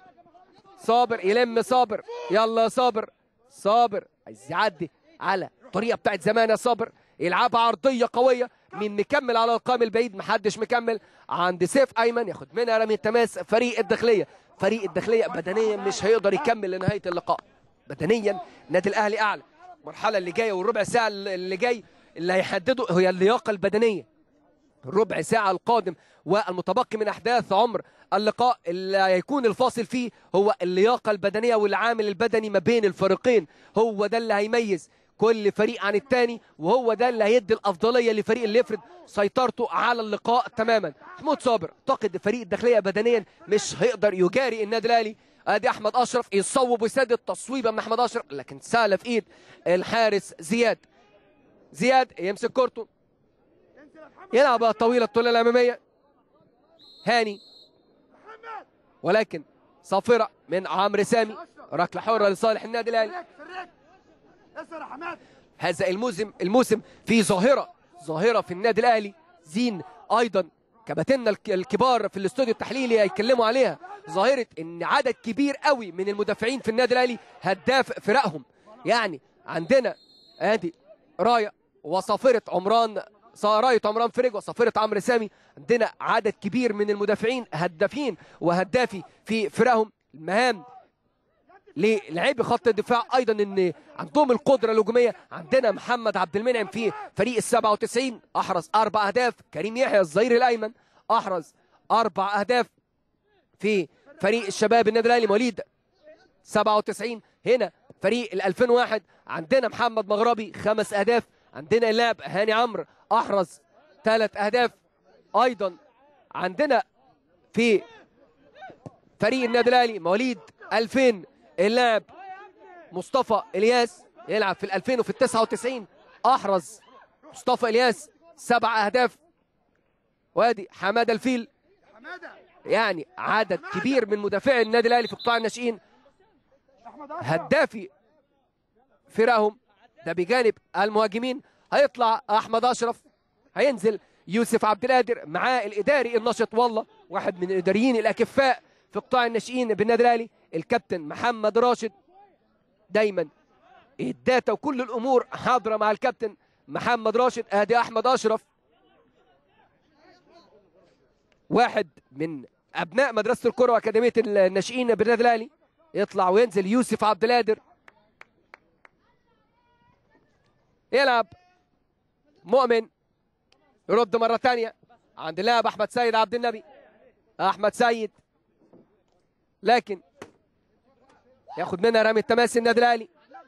Speaker 1: صابر يلم صابر يلا يا صابر صابر عايز يعدي على الطريقه بتاعت زمان يا صابر يلعبها عرضيه قويه مين مكمل على القائم البعيد محدش مكمل عند سيف ايمن ياخد منها رمي التماس فريق الداخليه فريق الداخليه بدنيا مش هيقدر يكمل لنهايه اللقاء بدنيا النادي الاهلي اعلى المرحله اللي جايه والربع ساعه اللي جاي اللي هيحدده هي اللياقه البدنيه الربع ساعة القادم والمتبقي من أحداث عمر اللقاء اللي هيكون الفاصل فيه هو اللياقة البدنية والعامل البدني ما بين الفريقين هو ده اللي هيميز كل فريق عن التاني وهو ده اللي هيدي الأفضلية لفريق اللي يفرض سيطرته على اللقاء تماما محمود صابر اعتقد فريق الداخلية بدنيا مش هيقدر يجاري النادي الأهلي ادي احمد اشرف يصوب ويسدد تصويبه من احمد اشرف لكن سهله في ايد الحارس زياد زياد يمسك كورته
Speaker 2: انزل يا محمد
Speaker 1: يلعب الطويلة الطولة الأمامية هاني
Speaker 2: محمد
Speaker 1: ولكن صافرة من عمرو سامي ركلة حرة لصالح النادي الأهلي
Speaker 2: فريك فريك اسر يا حماد
Speaker 1: هذا الموسم الموسم في ظاهرة ظاهرة في النادي الأهلي زين أيضا كباتننا الك- الكبار في الاستوديو التحليلي هيتكلموا عليها ظاهرة ان عدد كبير قوي من المدافعين في النادي الأهلي هداف فرقهم يعني عندنا ادي راية وصافرة عمران صا- راية عمران فريج وصافرة عمرو سامي عندنا عدد كبير من المدافعين هدافين وهدافي في فرقهم المهام للاعبي خط الدفاع ايضا ان عندهم القدره الهجوميه عندنا محمد عبد المنعم في فريق ال 97 احرز اربع اهداف كريم يحيى الظهير الايمن احرز اربع اهداف في فريق الشباب النادي الاهلي مواليد 97 هنا فريق ال 2001 عندنا محمد مغربي خمس اهداف عندنا اللاعب هاني عمرو احرز ثلاث اهداف ايضا عندنا في فريق النادي الاهلي مواليد 2000 اللاعب مصطفى الياس يلعب في ال 2000 وفي ال 99 احرز مصطفى الياس سبع اهداف وادي حماده الفيل
Speaker 2: حماده
Speaker 1: يعني عدد كبير من مدافعي النادي الاهلي في قطاع الناشئين
Speaker 2: احمد اشرف
Speaker 1: هدافي فرقهم ده بجانب المهاجمين هيطلع احمد اشرف هينزل يوسف عبد القادر معاه الاداري النشط والله واحد من الاداريين الاكفاء في قطاع الناشئين بالنادي الاهلي الكابتن محمد راشد دايما الداتا وكل الامور حاضره مع الكابتن محمد راشد ادي احمد اشرف واحد من ابناء مدرسه الكره واكاديميه الناشئين بالنادي الاهلي يطلع وينزل يوسف عبد القادر يلعب مؤمن يرد مره ثانيه عند اللاعب احمد سيد عبد النبي احمد سيد لكن ياخد منها رمي التماس النادي الاهلي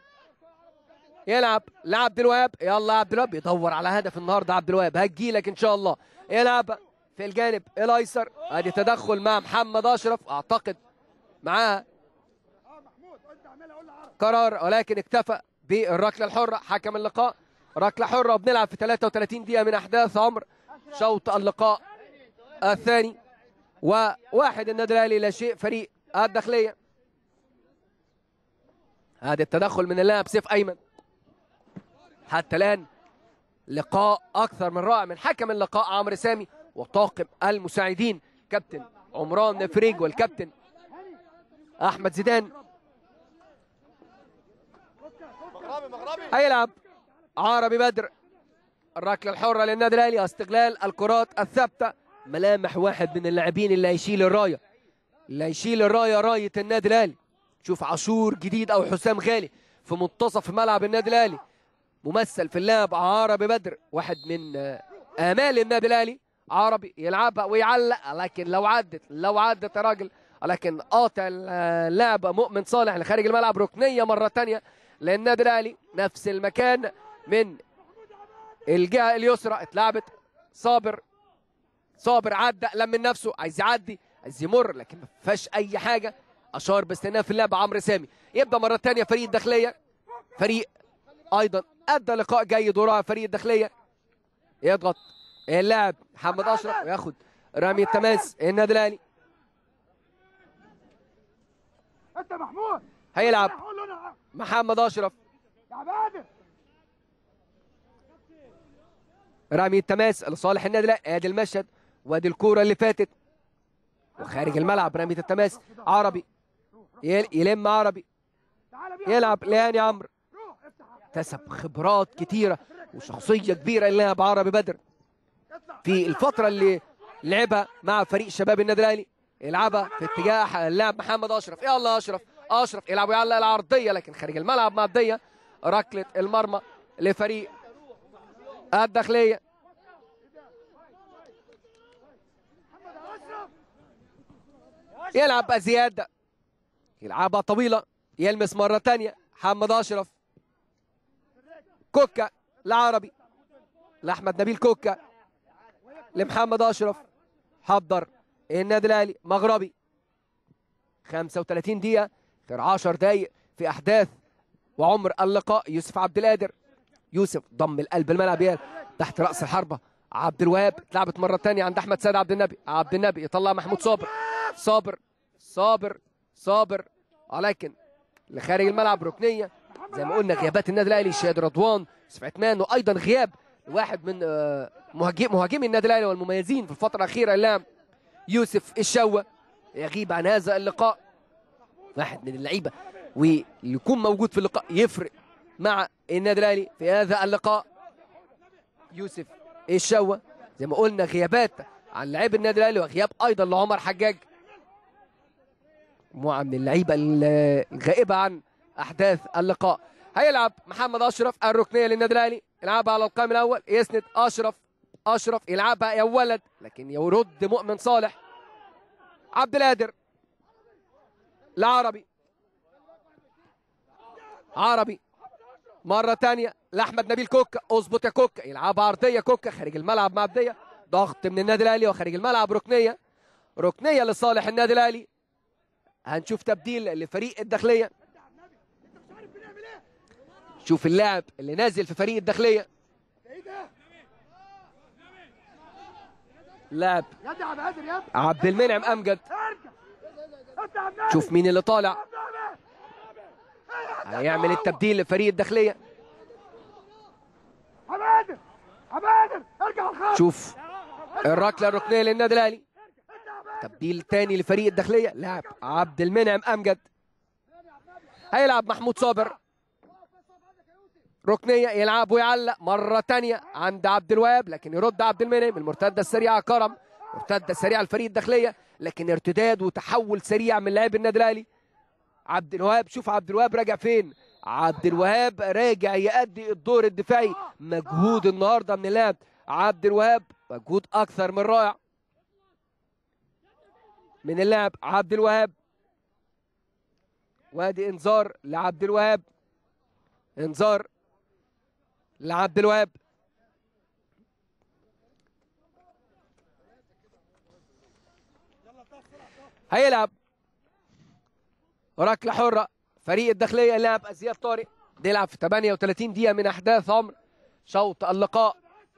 Speaker 1: يلعب لعبد الوهاب يلا عبد الوهاب يدور على هدف النهارده عبد الوهاب هتجيلك ان شاء الله يلعب في الجانب الايسر ادي تدخل مع محمد اشرف اعتقد معاه
Speaker 2: اه محمود قلت اعملها قول عرب
Speaker 1: قرار ولكن اكتفى بالركله الحره حكم اللقاء ركله حره وبنلعب في 33 دقيقه من احداث عمر شوط اللقاء الثاني وواحد النادي الاهلي لا شيء فريق الداخليه هذا التدخل من اللاعب سيف ايمن حتى الان لقاء اكثر من رائع من حكم اللقاء عمرو سامي وطاقم المساعدين كابتن عمران فريج والكابتن احمد زيدان
Speaker 2: فكها فكها
Speaker 3: مغربي مغربي
Speaker 1: هيلعب عربي بدر الركله الحره للنادي الاهلي استغلال الكرات الثابته ملامح واحد من اللاعبين اللي هيشيل الرايه اللي هيشيل الرايه رايه النادي الاهلي شوف عاشور جديد او حسام غالي في منتصف ملعب النادي الاهلي ممثل في اللعب عربي بدر واحد من آه، امال النادي الاهلي عربي يلعبها ويعلق لكن لو عدت لو عدت يا راجل لكن قاطع اللعب مؤمن صالح لخارج الملعب ركنيه مره ثانيه للنادي الاهلي نفس المكان من الجهه اليسرى اتلعبت صابر صابر عدى لم من نفسه عايز يعدي عايز يمر لكن ما فيهاش اي حاجه اشار باستئناف اللعب عمرو سامي يبدا مره ثانيه فريق الداخليه فريق ايضا ادى لقاء جيد وراء فريق الداخليه يضغط اللاعب محمد اشرف وياخد رمي التماس النادي الاهلي
Speaker 2: انت محمود
Speaker 1: هيلعب
Speaker 2: قول له انا
Speaker 1: محمد اشرف
Speaker 2: يا عبادر
Speaker 1: رمي التماس لصالح النادي الاهلي ادي المشهد وادي الكوره اللي فاتت وخارج الملعب رمية التماس عربي يل- يلم عربي
Speaker 2: تعالى بيها
Speaker 1: يلعب لهاني عمرو
Speaker 2: روح افتح
Speaker 1: اكتسب خبرات كتيره وشخصيه كبيره اللاعب عربي بدر
Speaker 2: اطلع
Speaker 1: في الفتره اللي لعبها مع فريق شباب النادي الاهلي يلعبها في اتجاه اللاعب محمد اشرف يلا اشرف اشرف يلعب ويعلق العرضيه لكن خارج الملعب معديه ركله المرمى لفريق الداخليه يلعب زياد يلعبها طويله يلمس مره ثانيه محمد اشرف كوكا العربي لاحمد نبيل كوكا لمحمد اشرف حضر النادي الاهلي مغربي 35 دقيقه غير 10 دقائق في احداث وعمر اللقاء يوسف عبد القادر يوسف ضم القلب الملعب يال تحت راس الحربه عبد الوهاب اتلعبت مره ثانيه عند احمد سيد عبد النبي عبد النبي يطلع محمود صابر صابر صابر صابر ولكن لخارج الملعب ركنيه زي ما قلنا غيابات النادي الاهلي شهاد رضوان يوسف عثمان وايضا غياب واحد من آه، مهاجم مهاجمي النادي الاهلي والمميزين في الفتره الاخيره اللاعب يوسف الشوه يغيب عن هذا اللقاء واحد من اللعيبه ويكون موجود في اللقاء يفرق مع النادي الاهلي في هذا اللقاء يوسف الشوه زي ما قلنا غيابات عن لاعب النادي الاهلي وغياب ايضا لعمر حجاج مجموعه من اللعيبه ال- الغائبه عن احداث اللقاء هيلعب محمد اشرف الركنيه للنادي الاهلي يلعبها على القائم الاول يسند اشرف اشرف يلعبها يا ولد لكن يرد مؤمن صالح عبد القادر العربي عربي مرة تانية لأحمد نبيل كوكا اظبط يا كوكا يلعبها عرضية كوكا خارج الملعب معدية ضغط من النادي الأهلي وخارج الملعب ركنية ركنية لصالح النادي الأهلي هنشوف تبديل لفريق الداخلية شوف اللاعب اللي نازل في فريق الداخلية
Speaker 2: ايه ده
Speaker 1: لاعب
Speaker 2: يا دي عبادر يا ابني
Speaker 1: عبد المنعم أمجد
Speaker 2: ارجع انت عبادر
Speaker 1: شوف مين اللي طالع هيعمل التبديل لفريق الداخلية
Speaker 2: عبادر عبادر ارجع الخط
Speaker 1: شوف الركلة الركنية للنادي الأهلي تبديل تاني لفريق الداخلية لاعب عبد المنعم أمجد هيلعب محمود صابر ركنية يلعب ويعلق مرة تانية عند عبد الوهاب لكن يرد عبد المنعم المرتدة السريعة كرم مرتدة سريعة لفريق الداخلية لكن ارتداد وتحول سريع من لاعب النادي الأهلي عبد الوهاب شوف عبد الوهاب راجع فين عبد الوهاب راجع يأدي الدور الدفاعي مجهود النهارده من اللاعب عبد الوهاب مجهود اكثر من رائع من اللاعب عبد الوهاب وادي انذار لعبد الوهاب انذار لعبد الوهاب هيلعب ركلة حرة فريق الداخلية لاعب أزياد طارق بيلعب في 38 دقيقة من أحداث عمر شوط اللقاء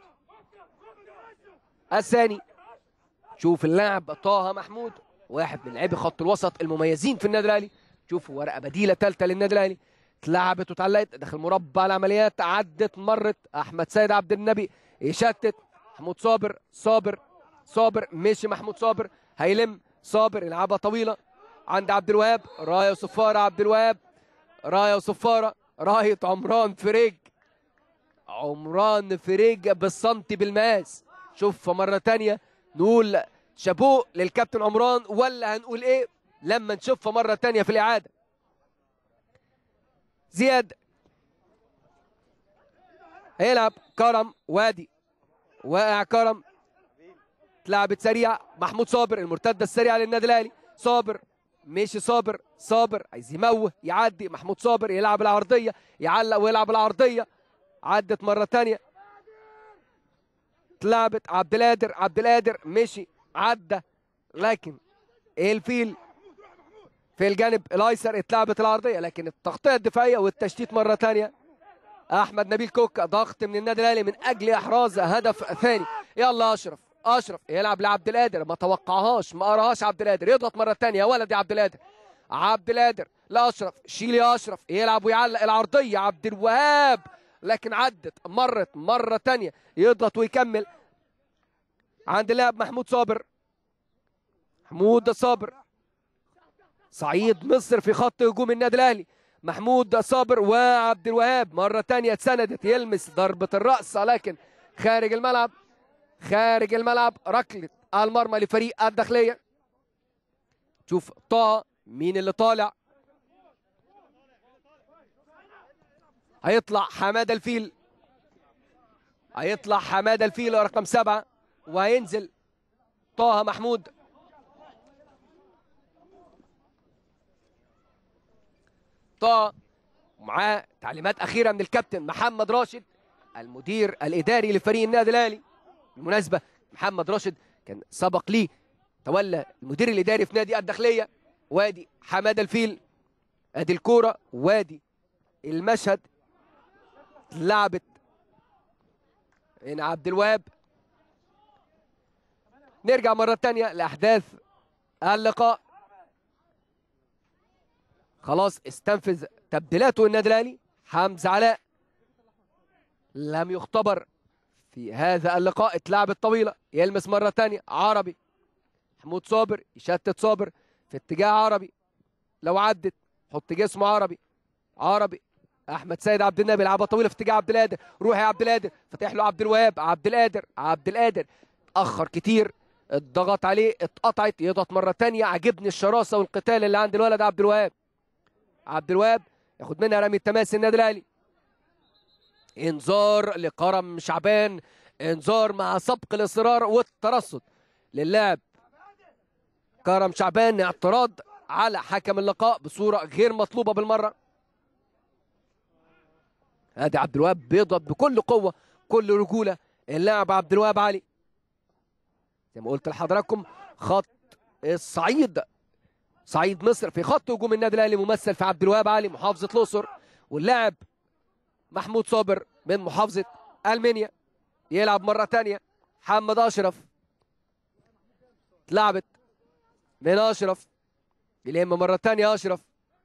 Speaker 1: الثاني شوف اللاعب طه محمود واحد من لاعبي خط الوسط المميزين في النادي الاهلي شوفوا ورقه بديله ثالثه للنادي الاهلي اتلعبت واتعلقت داخل مربع العمليات عدت مرت احمد سيد عبد النبي يشتت محمود صابر صابر صابر مشي محمود صابر هيلم صابر يلعبها طويله عند عبد الوهاب رايه وصفاره عبد الوهاب رايه وصفاره رايه عمران فريج عمران فريج بالسنتي بالمقاس شوف مرة تانية نقول شابوه للكابتن عمران ولا هنقول ايه لما نشوفها مرة تانية في الإعادة زياد هيلعب كرم وادي واقع كرم اتلعبت سريع محمود صابر المرتدة السريعة للنادي الأهلي صابر ماشي صابر صابر عايز يموه يعدي محمود صابر يلعب العرضية يعلق ويلعب العرضية عدت مرة تانية اتلعبت عبد القادر عبد القادر مشي عدى لكن ايه الفيل في الجانب الايسر اتلعبت العرضيه لكن التغطيه الدفاعيه والتشتيت مره ثانيه احمد نبيل كوك ضغط من النادي الاهلي من اجل احراز هدف ثاني يلا اشرف اشرف يلعب لعبد القادر ما توقعهاش ما قراهاش عبد القادر يضغط مره ثانيه يا ولد يا عبد القادر عبد القادر لاشرف شيل يا اشرف يلعب ويعلق العرضيه عبد الوهاب لكن عدت مرت مره ثانيه يضغط ويكمل عند اللاعب محمود صابر محمود صابر صعيد مصر في خط هجوم النادي الاهلي محمود صابر وعبد الوهاب مره ثانيه اتسندت يلمس ضربه الراس لكن خارج الملعب خارج الملعب ركله المرمى لفريق الداخليه شوف طه مين اللي طالع هيطلع حماده الفيل هيطلع حماده الفيل رقم سبعه وهينزل طه محمود طه ومعاه تعليمات اخيره من الكابتن محمد راشد المدير الاداري لفريق النادي الاهلي بالمناسبه محمد راشد كان سبق ليه تولى المدير الاداري في نادي الداخليه وادي حماده الفيل ادي الكوره وادي المشهد لعبت هنا عبد الوهاب نرجع مرة تانية لأحداث اللقاء خلاص استنفذ تبديلاته النادي الأهلي حمزة علاء لم يختبر في هذا اللقاء اتلعبت طويلة يلمس مرة تانية عربي محمود صابر يشتت صابر في اتجاه عربي لو عدت حط جسمه عربي عربي احمد سيد عبد النبي لعبه طويله في اتجاه عبد القادر روح يا عبد القادر فتح له عبد الوهاب عبد القادر عبد القادر اتاخر كتير اتضغط عليه اتقطعت يضغط مره تانية عجبني الشراسه والقتال اللي عند الولد عبد الوهاب عبد الوهاب ياخد منها رمي التماس النادي الاهلي انذار لكرم شعبان انذار مع سبق الاصرار والترصد للاعب كرم شعبان اعتراض على حكم اللقاء بصوره غير مطلوبه بالمره ادي عبد الوهاب بيضغط بكل قوه كل رجوله اللاعب عبد الوهاب علي زي ما قلت لحضراتكم خط الصعيد صعيد مصر في خط هجوم النادي الاهلي ممثل في عبد الوهاب علي محافظه الاقصر واللاعب محمود صابر من محافظه المنيا يلعب مره ثانيه محمد اشرف اتلعبت من اشرف يلم مره ثانيه اشرف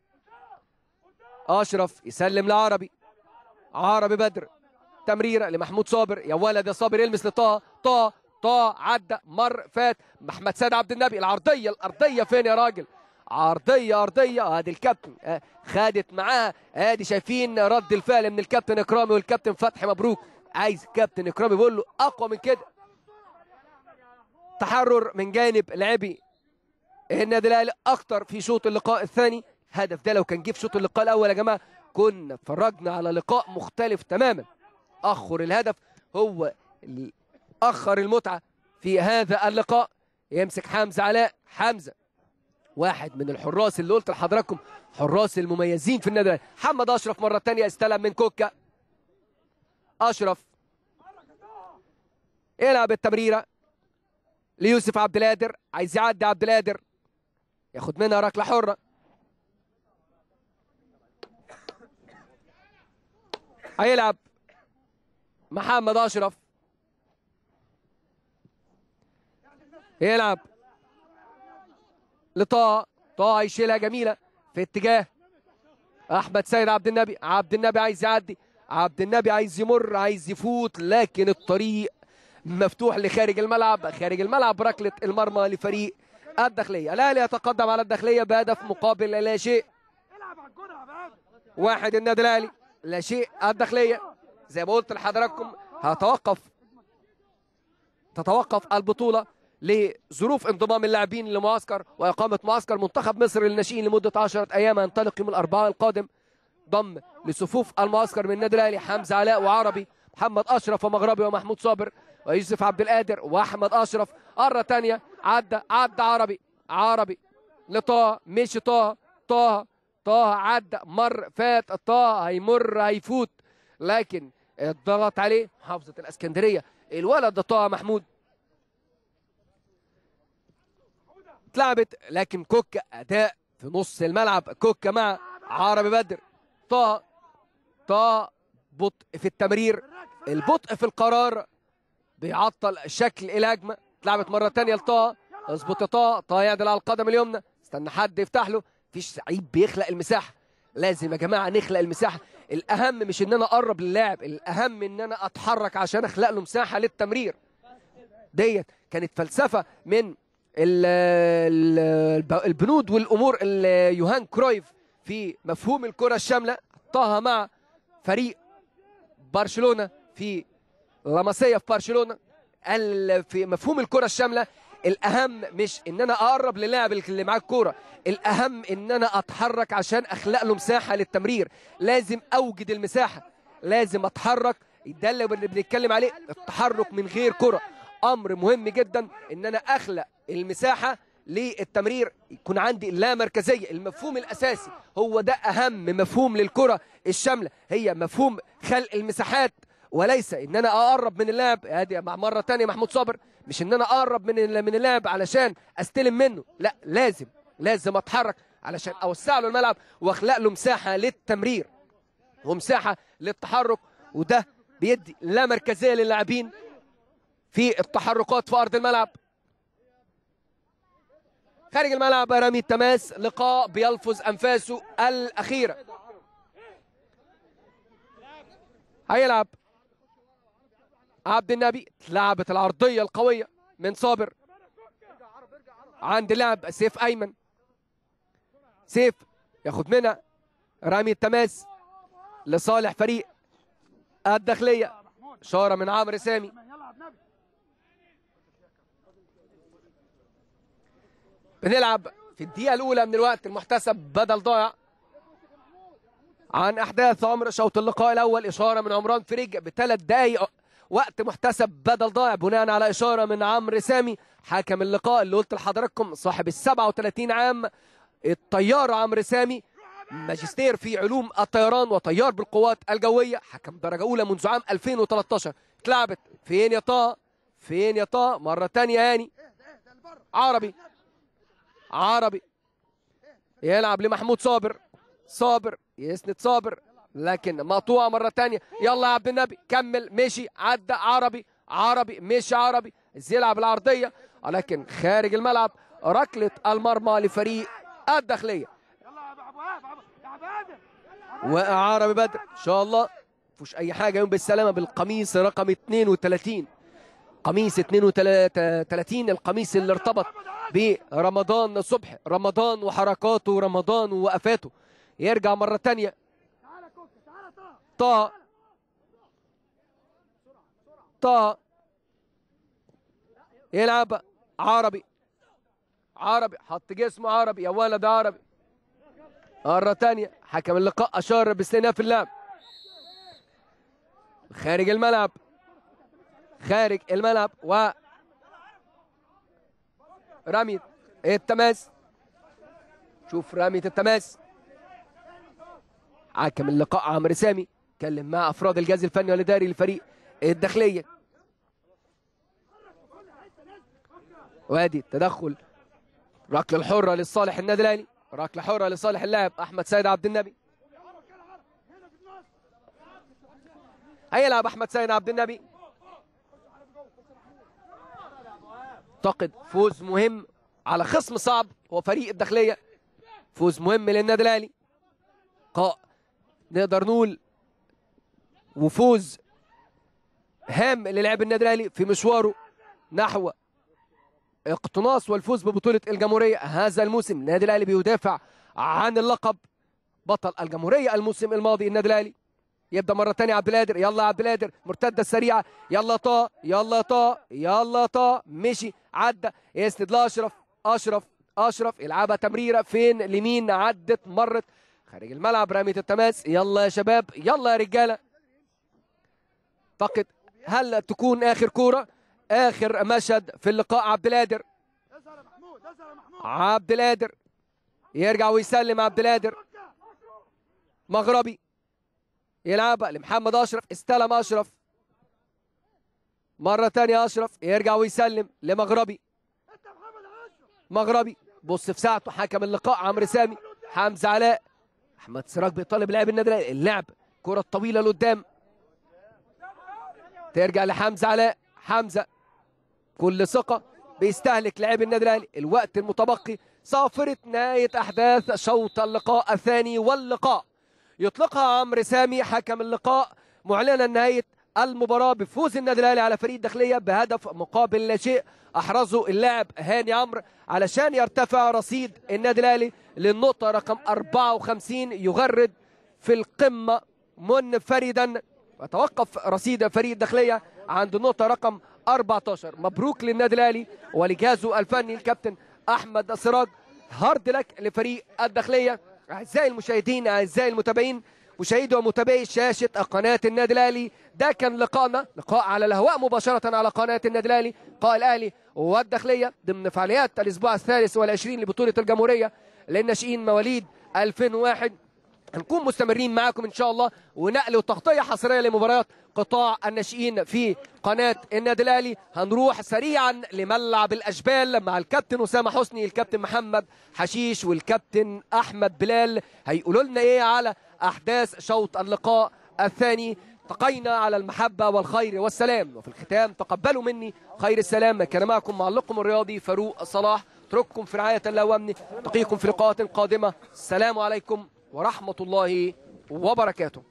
Speaker 1: اشرف يسلم لعربي عربي بدر تمريره لمحمود صابر يا ولد يا صابر يلمس لطه طه طه عدى مر فات محمد سيد عبد النبي العرضيه الارضيه فين يا راجل عرضيه ارضيه ادي الكابتن آه، خدت معاها ادي شايفين رد الفعل من الكابتن اكرامي والكابتن فتحي مبروك عايز الكابتن اكرامي بيقول له اقوى من كده تحرر من جانب لاعبي النادي الاهلي اكتر في شوط اللقاء الثاني هدف ده لو كان جه في شوط اللقاء الاول يا جماعه كنا اتفرجنا على لقاء مختلف تماما اخر الهدف هو اللي اخر المتعه في هذا اللقاء يمسك حمزه علاء حمزه واحد من الحراس اللي قلت لحضراتكم حراس المميزين في النادي الأهلي. محمد اشرف مره ثانيه استلم من كوكا اشرف يلعب التمريره ليوسف عبد القادر عايز يعدي عبد القادر ياخد منها ركله حره هيلعب محمد اشرف يلعب لطه طه هيشيلها جميله في اتجاه احمد سيد عبد النبي عبد النبي عايز يعدي عبد النبي عايز يمر عايز يفوت لكن الطريق مفتوح لخارج الملعب خارج الملعب ركله المرمى لفريق الداخليه الاهلي يتقدم على الداخليه بهدف مقابل لا شيء
Speaker 2: العب على الجون يا عباد
Speaker 1: واحد النادي الاهلي لا شيء الداخليه زي ما قلت لحضراتكم هتوقف تتوقف البطولة لظروف انضمام اللاعبين لمعسكر وإقامة معسكر منتخب مصر للناشئين لمدة 10 أيام ينطلق يوم الأربعاء القادم ضم لصفوف المعسكر من النادي الأهلي حمزة علاء وعربي محمد أشرف ومغربي ومحمود صابر ويوسف عبد القادر وأحمد أشرف مرة تانية عدى عدى عربي عربي لطه مشي طه طه طه عدى مر فات طه هيمر هيفوت لكن الضغط عليه محافظة الاسكندرية الولد ده طه محمود اتلعبت لكن كوكا اداء في نص الملعب كوكا مع عربي بدر طه طه بطء في التمرير البطء في القرار بيعطل شكل الهجمه اتلعبت مره تانية لطه اظبط يا طه طه يعدل على القدم اليمنى استنى حد يفتح له مفيش لعيب بيخلق المساحه لازم يا جماعه نخلق المساحه الاهم مش ان انا اقرب للاعب الاهم ان انا اتحرك عشان اخلق له مساحه للتمرير ديت كانت فلسفه من ال ال البنود والامور اللي يوهان كرويف في مفهوم الكره الشامله حطها مع فريق برشلونه في لاماسيا في برشلونه قال في مفهوم الكره الشامله الاهم مش ان انا اقرب للاعب اللي معاه الكوره الاهم ان انا اتحرك عشان اخلق له مساحه للتمرير لازم اوجد المساحه لازم اتحرك ده اللي بنتكلم عليه التحرك من غير كره امر مهم جدا ان انا اخلق المساحه للتمرير يكون عندي اللا مركزيه المفهوم الاساسي هو ده اهم مفهوم للكره الشامله هي مفهوم خلق المساحات وليس ان انا اقرب من اللاعب ادي مع مره ثانيه محمود صابر مش ان انا اقرب من من اللاعب علشان استلم منه لا لازم لازم اتحرك علشان اوسع له الملعب واخلق له مساحه للتمرير ومساحه للتحرك وده بيدي لا مركزيه للاعبين في التحركات في ارض الملعب خارج الملعب رمي التماس لقاء بيلفظ انفاسه الاخيره هيلعب عبد النبي لعبت العرضيه القويه من صابر عند لاعب سيف ايمن سيف ياخد منها رمي التماس لصالح فريق الداخليه اشاره من عمرو سامي
Speaker 2: يلا عبد النبي
Speaker 1: بنلعب في الدقيقة الأولى من الوقت المحتسب بدل ضايع عن أحداث عمر شوط اللقاء الأول إشارة من عمران فريج بثلاث دقايق وقت محتسب بدل ضايع بناء على إشارة من عمرو سامي حكم اللقاء اللي قلت لحضراتكم صاحب ال 37 عام الطيار عمرو سامي ماجستير في علوم الطيران وطيار بالقوات الجوية حكم درجة أولى منذ عام 2013 اتلعبت فين يا طه فين يا طه مرة تانية هاني عربي عربي يلعب لمحمود صابر صابر يسند صابر لكن مقطوعة مرة تانية يلا يا عبد النبي كمل مشي عدى عربي عربي مشي عربي عايز يلعب العرضية ولكن خارج الملعب ركلة المرمى لفريق الداخلية
Speaker 2: يلا يا ابو وهاب يا ابو ادم
Speaker 1: وعربي بدر ان شاء الله مفيش اي حاجه يوم بالسلامه بالقميص رقم 32 قميص 32 القميص اللي ارتبط برمضان صبح رمضان وحركاته رمضان ووقفاته يرجع مره تانية
Speaker 2: تعالى كوكا تعالى طه
Speaker 1: طه طه يلعب عربي عربي حط جسمه عربي يا ولد عربي مرة تانية حكم اللقاء أشار باستئناف اللعب خارج الملعب خارج الملعب و رمية التماس شوف رمية التماس حكم اللقاء عمرو سامي اتكلم مع افراد الجهاز الفني والاداري للفريق الداخليه وادي التدخل ركله الحره لصالح النادي الاهلي ركله حره لصالح اللاعب احمد سيد عبد النبي هيلعب احمد سيد عبد النبي اعتقد فوز مهم على خصم صعب هو فريق الداخليه فوز مهم للنادي الاهلي لقاء نقدر نقول وفوز هام للاعب النادي الاهلي في مشواره نحو اقتناص والفوز ببطوله الجمهوريه هذا الموسم النادي الاهلي بيدافع عن اللقب بطل الجمهوريه الموسم الماضي النادي الاهلي يبدا مره ثانيه عبد القادر يلا يا عبد القادر مرتده سريعه يلا طا يلا طا يلا طا مشي عدى يسند لاشرف اشرف اشرف يلعبها تمريره فين لمين عدت مرت خارج الملعب رميه التماس يلا يا شباب يلا يا رجاله فقط هل تكون اخر كوره اخر مشهد في اللقاء عبد القادر
Speaker 2: اظهر يا محمود اظهر يا محمود
Speaker 1: عبد القادر يرجع ويسلم عبد القادر مغربي يلعبها لمحمد اشرف استلم اشرف مره ثانيه اشرف يرجع ويسلم لمغربي
Speaker 2: انت يا محمد يا اشرف
Speaker 1: مغربي بص في ساعته حكم اللقاء عمرو سامي حمزه علاء احمد سراج بيطالب لاعب النادي الاهلي اللعب كره الطويله لقدام ترجع لحمزه علاء حمزه كل ثقه بيستهلك لاعب النادي الاهلي الوقت المتبقي صافره نهايه احداث شوط اللقاء الثاني واللقاء يطلقها عمرو سامي حكم اللقاء معلنا نهايه المباراه بفوز النادي الاهلي على فريق الداخليه بهدف مقابل لا شيء احرزه اللاعب هاني عمرو علشان يرتفع رصيد النادي الاهلي للنقطه رقم 54 يغرد في القمه منفردا وتوقف رصيد فريق الداخليه عند النقطه رقم 14 مبروك للنادي الاهلي ولجهازه الفني الكابتن احمد سراج هارد لك لفريق الداخليه اعزائي المشاهدين اعزائي المتابعين مشاهدي ومتابعي شاشه قناه النادي الاهلي ده كان لقائنا لقاء على الهواء مباشره على قناه النادي الاهلي لقاء الاهلي والداخليه ضمن فعاليات الاسبوع الثالث والعشرين لبطوله الجمهوريه للناشئين مواليد 2001 هنكون مستمرين معاكم ان شاء الله ونقل وتغطيه حصريه لمباريات قطاع الناشئين في قناه النادي الاهلي هنروح سريعا لملعب الاشبال مع الكابتن اسامه حسني الكابتن محمد حشيش والكابتن احمد بلال هيقولوا لنا ايه على احداث شوط اللقاء الثاني التقينا على المحبه والخير والسلام وفي الختام تقبلوا مني خير السلام كان معكم معلقكم الرياضي فاروق صلاح اترككم في رعايه الله وامنه التقيكم في لقاءات قادمه السلام عليكم ورحمه الله وبركاته